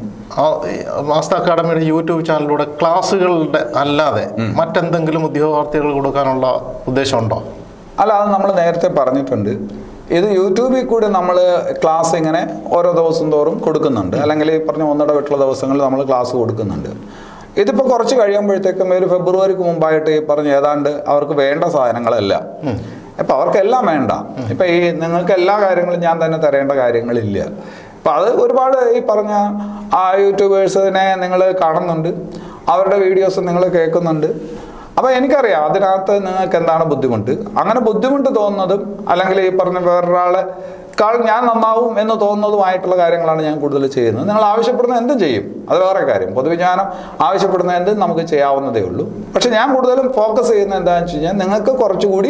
ആ- ഈ മാസ്റ്റർ അക്കാഡമിയുടെ യൂട്യൂബ് ചാനലിലൂടെ ക്ലാസ്സുകളുടെ അല്ലാതെ മറ്റെന്തെങ്കിലും ഉദ്യോഗാർത്ഥികൾ കൊടുക്കാനുള്ള ഉദ്ദേശമുണ്ടോ അല്ല അത് നമ്മൾ നേരത്തെ പറഞ്ഞിട്ടുണ്ട് ഇത് യൂട്യൂബിൽ കൂടി നമ്മൾ ക്ലാസ് ഇങ്ങനെ ഓരോ ദിവസം തോറും കൊടുക്കുന്നുണ്ട് അല്ലെങ്കിൽ ഈ പറഞ്ഞ ഒന്നിടവിട്ടുള്ള ദിവസങ്ങളിൽ നമ്മൾ ക്ലാസ് കൊടുക്കുന്നുണ്ട് ഇതിപ്പോൾ കുറച്ച് കഴിയുമ്പോഴത്തേക്കും ഒരു ഫെബ്രുവരിക്ക് മുമ്പായിട്ട് ഈ പറഞ്ഞ ഏതാണ്ട് അവർക്ക് വേണ്ട സാധനങ്ങളെല്ലാം ഇപ്പം അവർക്കെല്ലാം വേണ്ട ഇപ്പം ഈ നിങ്ങൾക്ക് എല്ലാ കാര്യങ്ങളും ഞാൻ തന്നെ തരേണ്ട കാര്യങ്ങളില്ല അപ്പം അത് ഒരുപാട് ഈ പറഞ്ഞ ആ യൂട്യൂബേഴ്സിനെ നിങ്ങൾ കാണുന്നുണ്ട് അവരുടെ വീഡിയോസ് നിങ്ങൾ കേൾക്കുന്നുണ്ട് അപ്പോൾ എനിക്കറിയാം അതിനകത്ത് നിങ്ങൾക്ക് എന്താണ് ബുദ്ധിമുട്ട് അങ്ങനെ ബുദ്ധിമുട്ട് തോന്നുന്നതും അല്ലെങ്കിൽ ഈ പറഞ്ഞ വേറൊരാളെ കാൾ ഞാൻ നന്നാവും എന്ന് തോന്നുന്നതുമായിട്ടുള്ള കാര്യങ്ങളാണ് ഞാൻ കൂടുതൽ ചെയ്യുന്നത് നിങ്ങൾ ആവശ്യപ്പെടുന്ന എന്തും ചെയ്യും അത് വേറെ കാര്യം പൊതുവിജ്ഞാനം ആവശ്യപ്പെടുന്ന എന്തും നമുക്ക് ചെയ്യാവുന്നതേ ഉള്ളൂ പക്ഷെ ഞാൻ കൂടുതലും ഫോക്കസ് ചെയ്യുന്നത് എന്താണെന്ന് വെച്ച് കഴിഞ്ഞാൽ നിങ്ങൾക്ക് കുറച്ചുകൂടി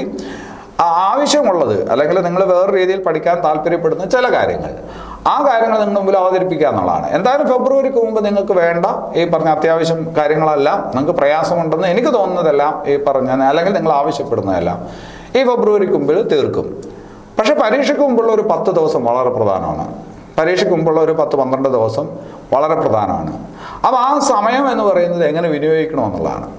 ആ ആവശ്യമുള്ളത് അല്ലെങ്കിൽ നിങ്ങൾ വേറെ രീതിയിൽ പഠിക്കാൻ താല്പര്യപ്പെടുന്ന ചില കാര്യങ്ങൾ ആ കാര്യങ്ങൾ നിങ്ങളുടെ മുമ്പിൽ അവതരിപ്പിക്കുക എന്നുള്ളതാണ് എന്തായാലും ഫെബ്രുവരിക്ക് മുമ്പ് നിങ്ങൾക്ക് വേണ്ട ഈ പറഞ്ഞ അത്യാവശ്യം കാര്യങ്ങളെല്ലാം നിങ്ങൾക്ക് പ്രയാസമുണ്ടെന്ന് എനിക്ക് തോന്നുന്നതെല്ലാം ഈ പറഞ്ഞ അല്ലെങ്കിൽ നിങ്ങൾ ആവശ്യപ്പെടുന്നതെല്ലാം ഈ ഫെബ്രുവരിക്ക് മുമ്പിൽ തീർക്കും പക്ഷെ പരീക്ഷയ്ക്ക് മുമ്പുള്ള ഒരു പത്ത് ദിവസം വളരെ പ്രധാനമാണ് പരീക്ഷയ്ക്ക് മുമ്പുള്ള ഒരു പത്ത് പന്ത്രണ്ട് ദിവസം വളരെ പ്രധാനമാണ് അപ്പോൾ ആ സമയം എന്ന് പറയുന്നത് എങ്ങനെ വിനിയോഗിക്കണമെന്നുള്ളതാണ്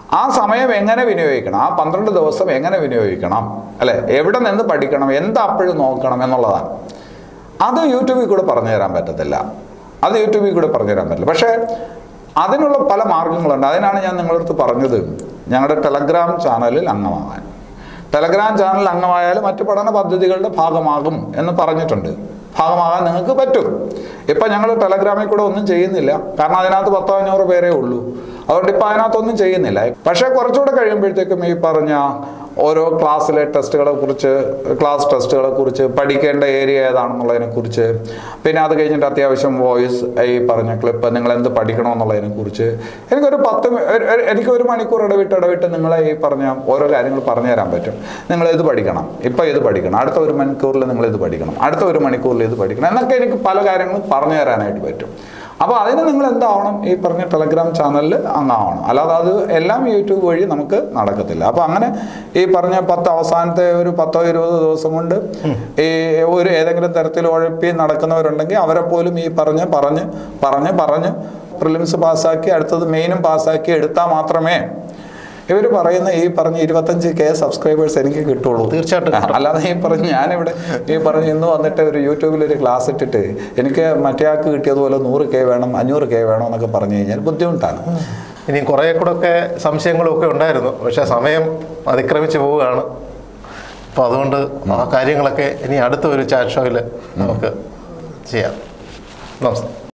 ആ സമയം എങ്ങനെ വിനിയോഗിക്കണം ആ പന്ത്രണ്ട് ദിവസം എങ്ങനെ വിനിയോഗിക്കണം അല്ലെ എവിടെ നിന്ന് പഠിക്കണം എന്ത് അപ്പോഴും നോക്കണം എന്നുള്ളതാണ് അത് യൂട്യൂബിൽ കൂടെ പറഞ്ഞു തരാൻ പറ്റത്തില്ല അത് യൂട്യൂബിൽ കൂടെ പറഞ്ഞു തരാൻ പറ്റില്ല പക്ഷേ അതിനുള്ള പല മാർഗങ്ങളുണ്ട് അതിനാണ് ഞാൻ നിങ്ങളുടെ അടുത്ത് പറഞ്ഞത് ഞങ്ങളുടെ ടെലഗ്രാം ചാനലിൽ അംഗമാകാൻ ടെലഗ്രാം ചാനൽ അംഗമായാൽ മറ്റു പഠന പദ്ധതികളുടെ ഭാഗമാകും എന്ന് പറഞ്ഞിട്ടുണ്ട് ഭാഗമാകാൻ നിങ്ങൾക്ക് പറ്റും ഇപ്പം ഞങ്ങൾ ടെലഗ്രാമിൽ കൂടെ ഒന്നും ചെയ്യുന്നില്ല കാരണം അതിനകത്ത് പത്തോ അഞ്ഞൂറ് പേരേ ഉള്ളൂ അതുകൊണ്ട് ഇപ്പം അതിനകത്തൊന്നും ചെയ്യുന്നില്ല പക്ഷേ കുറച്ചുകൂടെ കഴിയുമ്പോഴത്തേക്കും ഈ പറഞ്ഞ ഓരോ ക്ലാസ്സിലെ ടെസ്റ്റുകളെ കുറിച്ച് ക്ലാസ് ടെസ്റ്റുകളെ കുറിച്ച് പഠിക്കേണ്ട ഏരിയ ഏതാണെന്നുള്ളതിനെ കുറിച്ച് പിന്നെ അത് കഴിഞ്ഞിട്ട് അത്യാവശ്യം വോയിസ് ഈ പറഞ്ഞ ക്ലിപ്പ് നിങ്ങൾ എന്ത് പഠിക്കണമെന്നുള്ളതിനെ കുറിച്ച് എനിക്കൊരു പത്ത് മി- ഒരു- ഒരു- എനിക്ക് ഒരു മണിക്കൂർ ഇടവിട്ട് ഇടവിട്ട് നിങ്ങളെ ഈ പറഞ്ഞ ഓരോ കാര്യങ്ങൾ പറഞ്ഞു തരാൻ പറ്റും നിങ്ങൾ ഇത് പഠിക്കണം ഇപ്പം ഇത് പഠിക്കണം അടുത്ത ഒരു മണിക്കൂറിൽ നിങ്ങൾ ഇത് പഠിക്കണം അടുത്ത ഒരു മണിക്കൂറിൽ ഇത് പഠിക്കണം എന്നൊക്കെ എനിക്ക് പല കാര്യങ്ങളും പറഞ്ഞു തരാനായിട്ട് പറ്റും അപ്പോൾ അതിന് നിങ്ങൾ എന്താവണം ഈ പറഞ്ഞ ടെലഗ്രാം ചാനലിൽ അങ്ങാവണം അല്ലാതെ അത് എല്ലാം യൂട്യൂബ് വഴി നമുക്ക് നടക്കത്തില്ല അപ്പോൾ അങ്ങനെ ഈ പറഞ്ഞ പത്ത് അവസാനത്തെ ഒരു പത്തോ ഇരുപതോ ദിവസം കൊണ്ട് ഈ ഒരു ഏതെങ്കിലും തരത്തിൽ ഉഴപ്പി നടക്കുന്നവരുണ്ടെങ്കിൽ അവരെ പോലും ഈ പറഞ്ഞ് പറഞ്ഞ് പറഞ്ഞ് പറഞ്ഞ് പ്രിലിംസ് പാസ്സാക്കി അടുത്തത് മെയിനും പാസ്സാക്കി എടുത്താൽ മാത്രമേ ഇവർ പറയുന്ന ഈ പറഞ്ഞ ഇരുപത്തഞ്ച് കെ സബ്സ്ക്രൈബേഴ്സ് എനിക്ക് കിട്ടുള്ളൂ തീർച്ചയായിട്ടും കിട്ടും. അല്ലാതെ ഈ പറഞ്ഞ് ഞാനിവിടെ ഈ പറഞ്ഞ് ഇന്ന് വന്നിട്ട് ഒരു യൂട്യൂബിൽ ഒരു ക്ലാസ് ഇട്ടിട്ട് എനിക്ക് മറ്റേ ആൾക്ക് കിട്ടിയതുപോലെ നൂറ് കെ വേണം അഞ്ഞൂറ് കെ വേണം എന്നൊക്കെ പറഞ്ഞു കഴിഞ്ഞാൽ ബുദ്ധിമുട്ടാണ് ഇനി കുറേ കൂടെ ഒക്കെ സംശയങ്ങളും ഒക്കെ ഉണ്ടായിരുന്നു പക്ഷെ സമയം അതിക്രമിച്ച് പോവുകയാണ് അപ്പോൾ അതുകൊണ്ട് ആ കാര്യങ്ങളൊക്കെ ഇനി അടുത്ത ഒരു ചാറ്റ് ഷോയിൽ നമുക്ക് ചെയ്യാം നമസ്തേ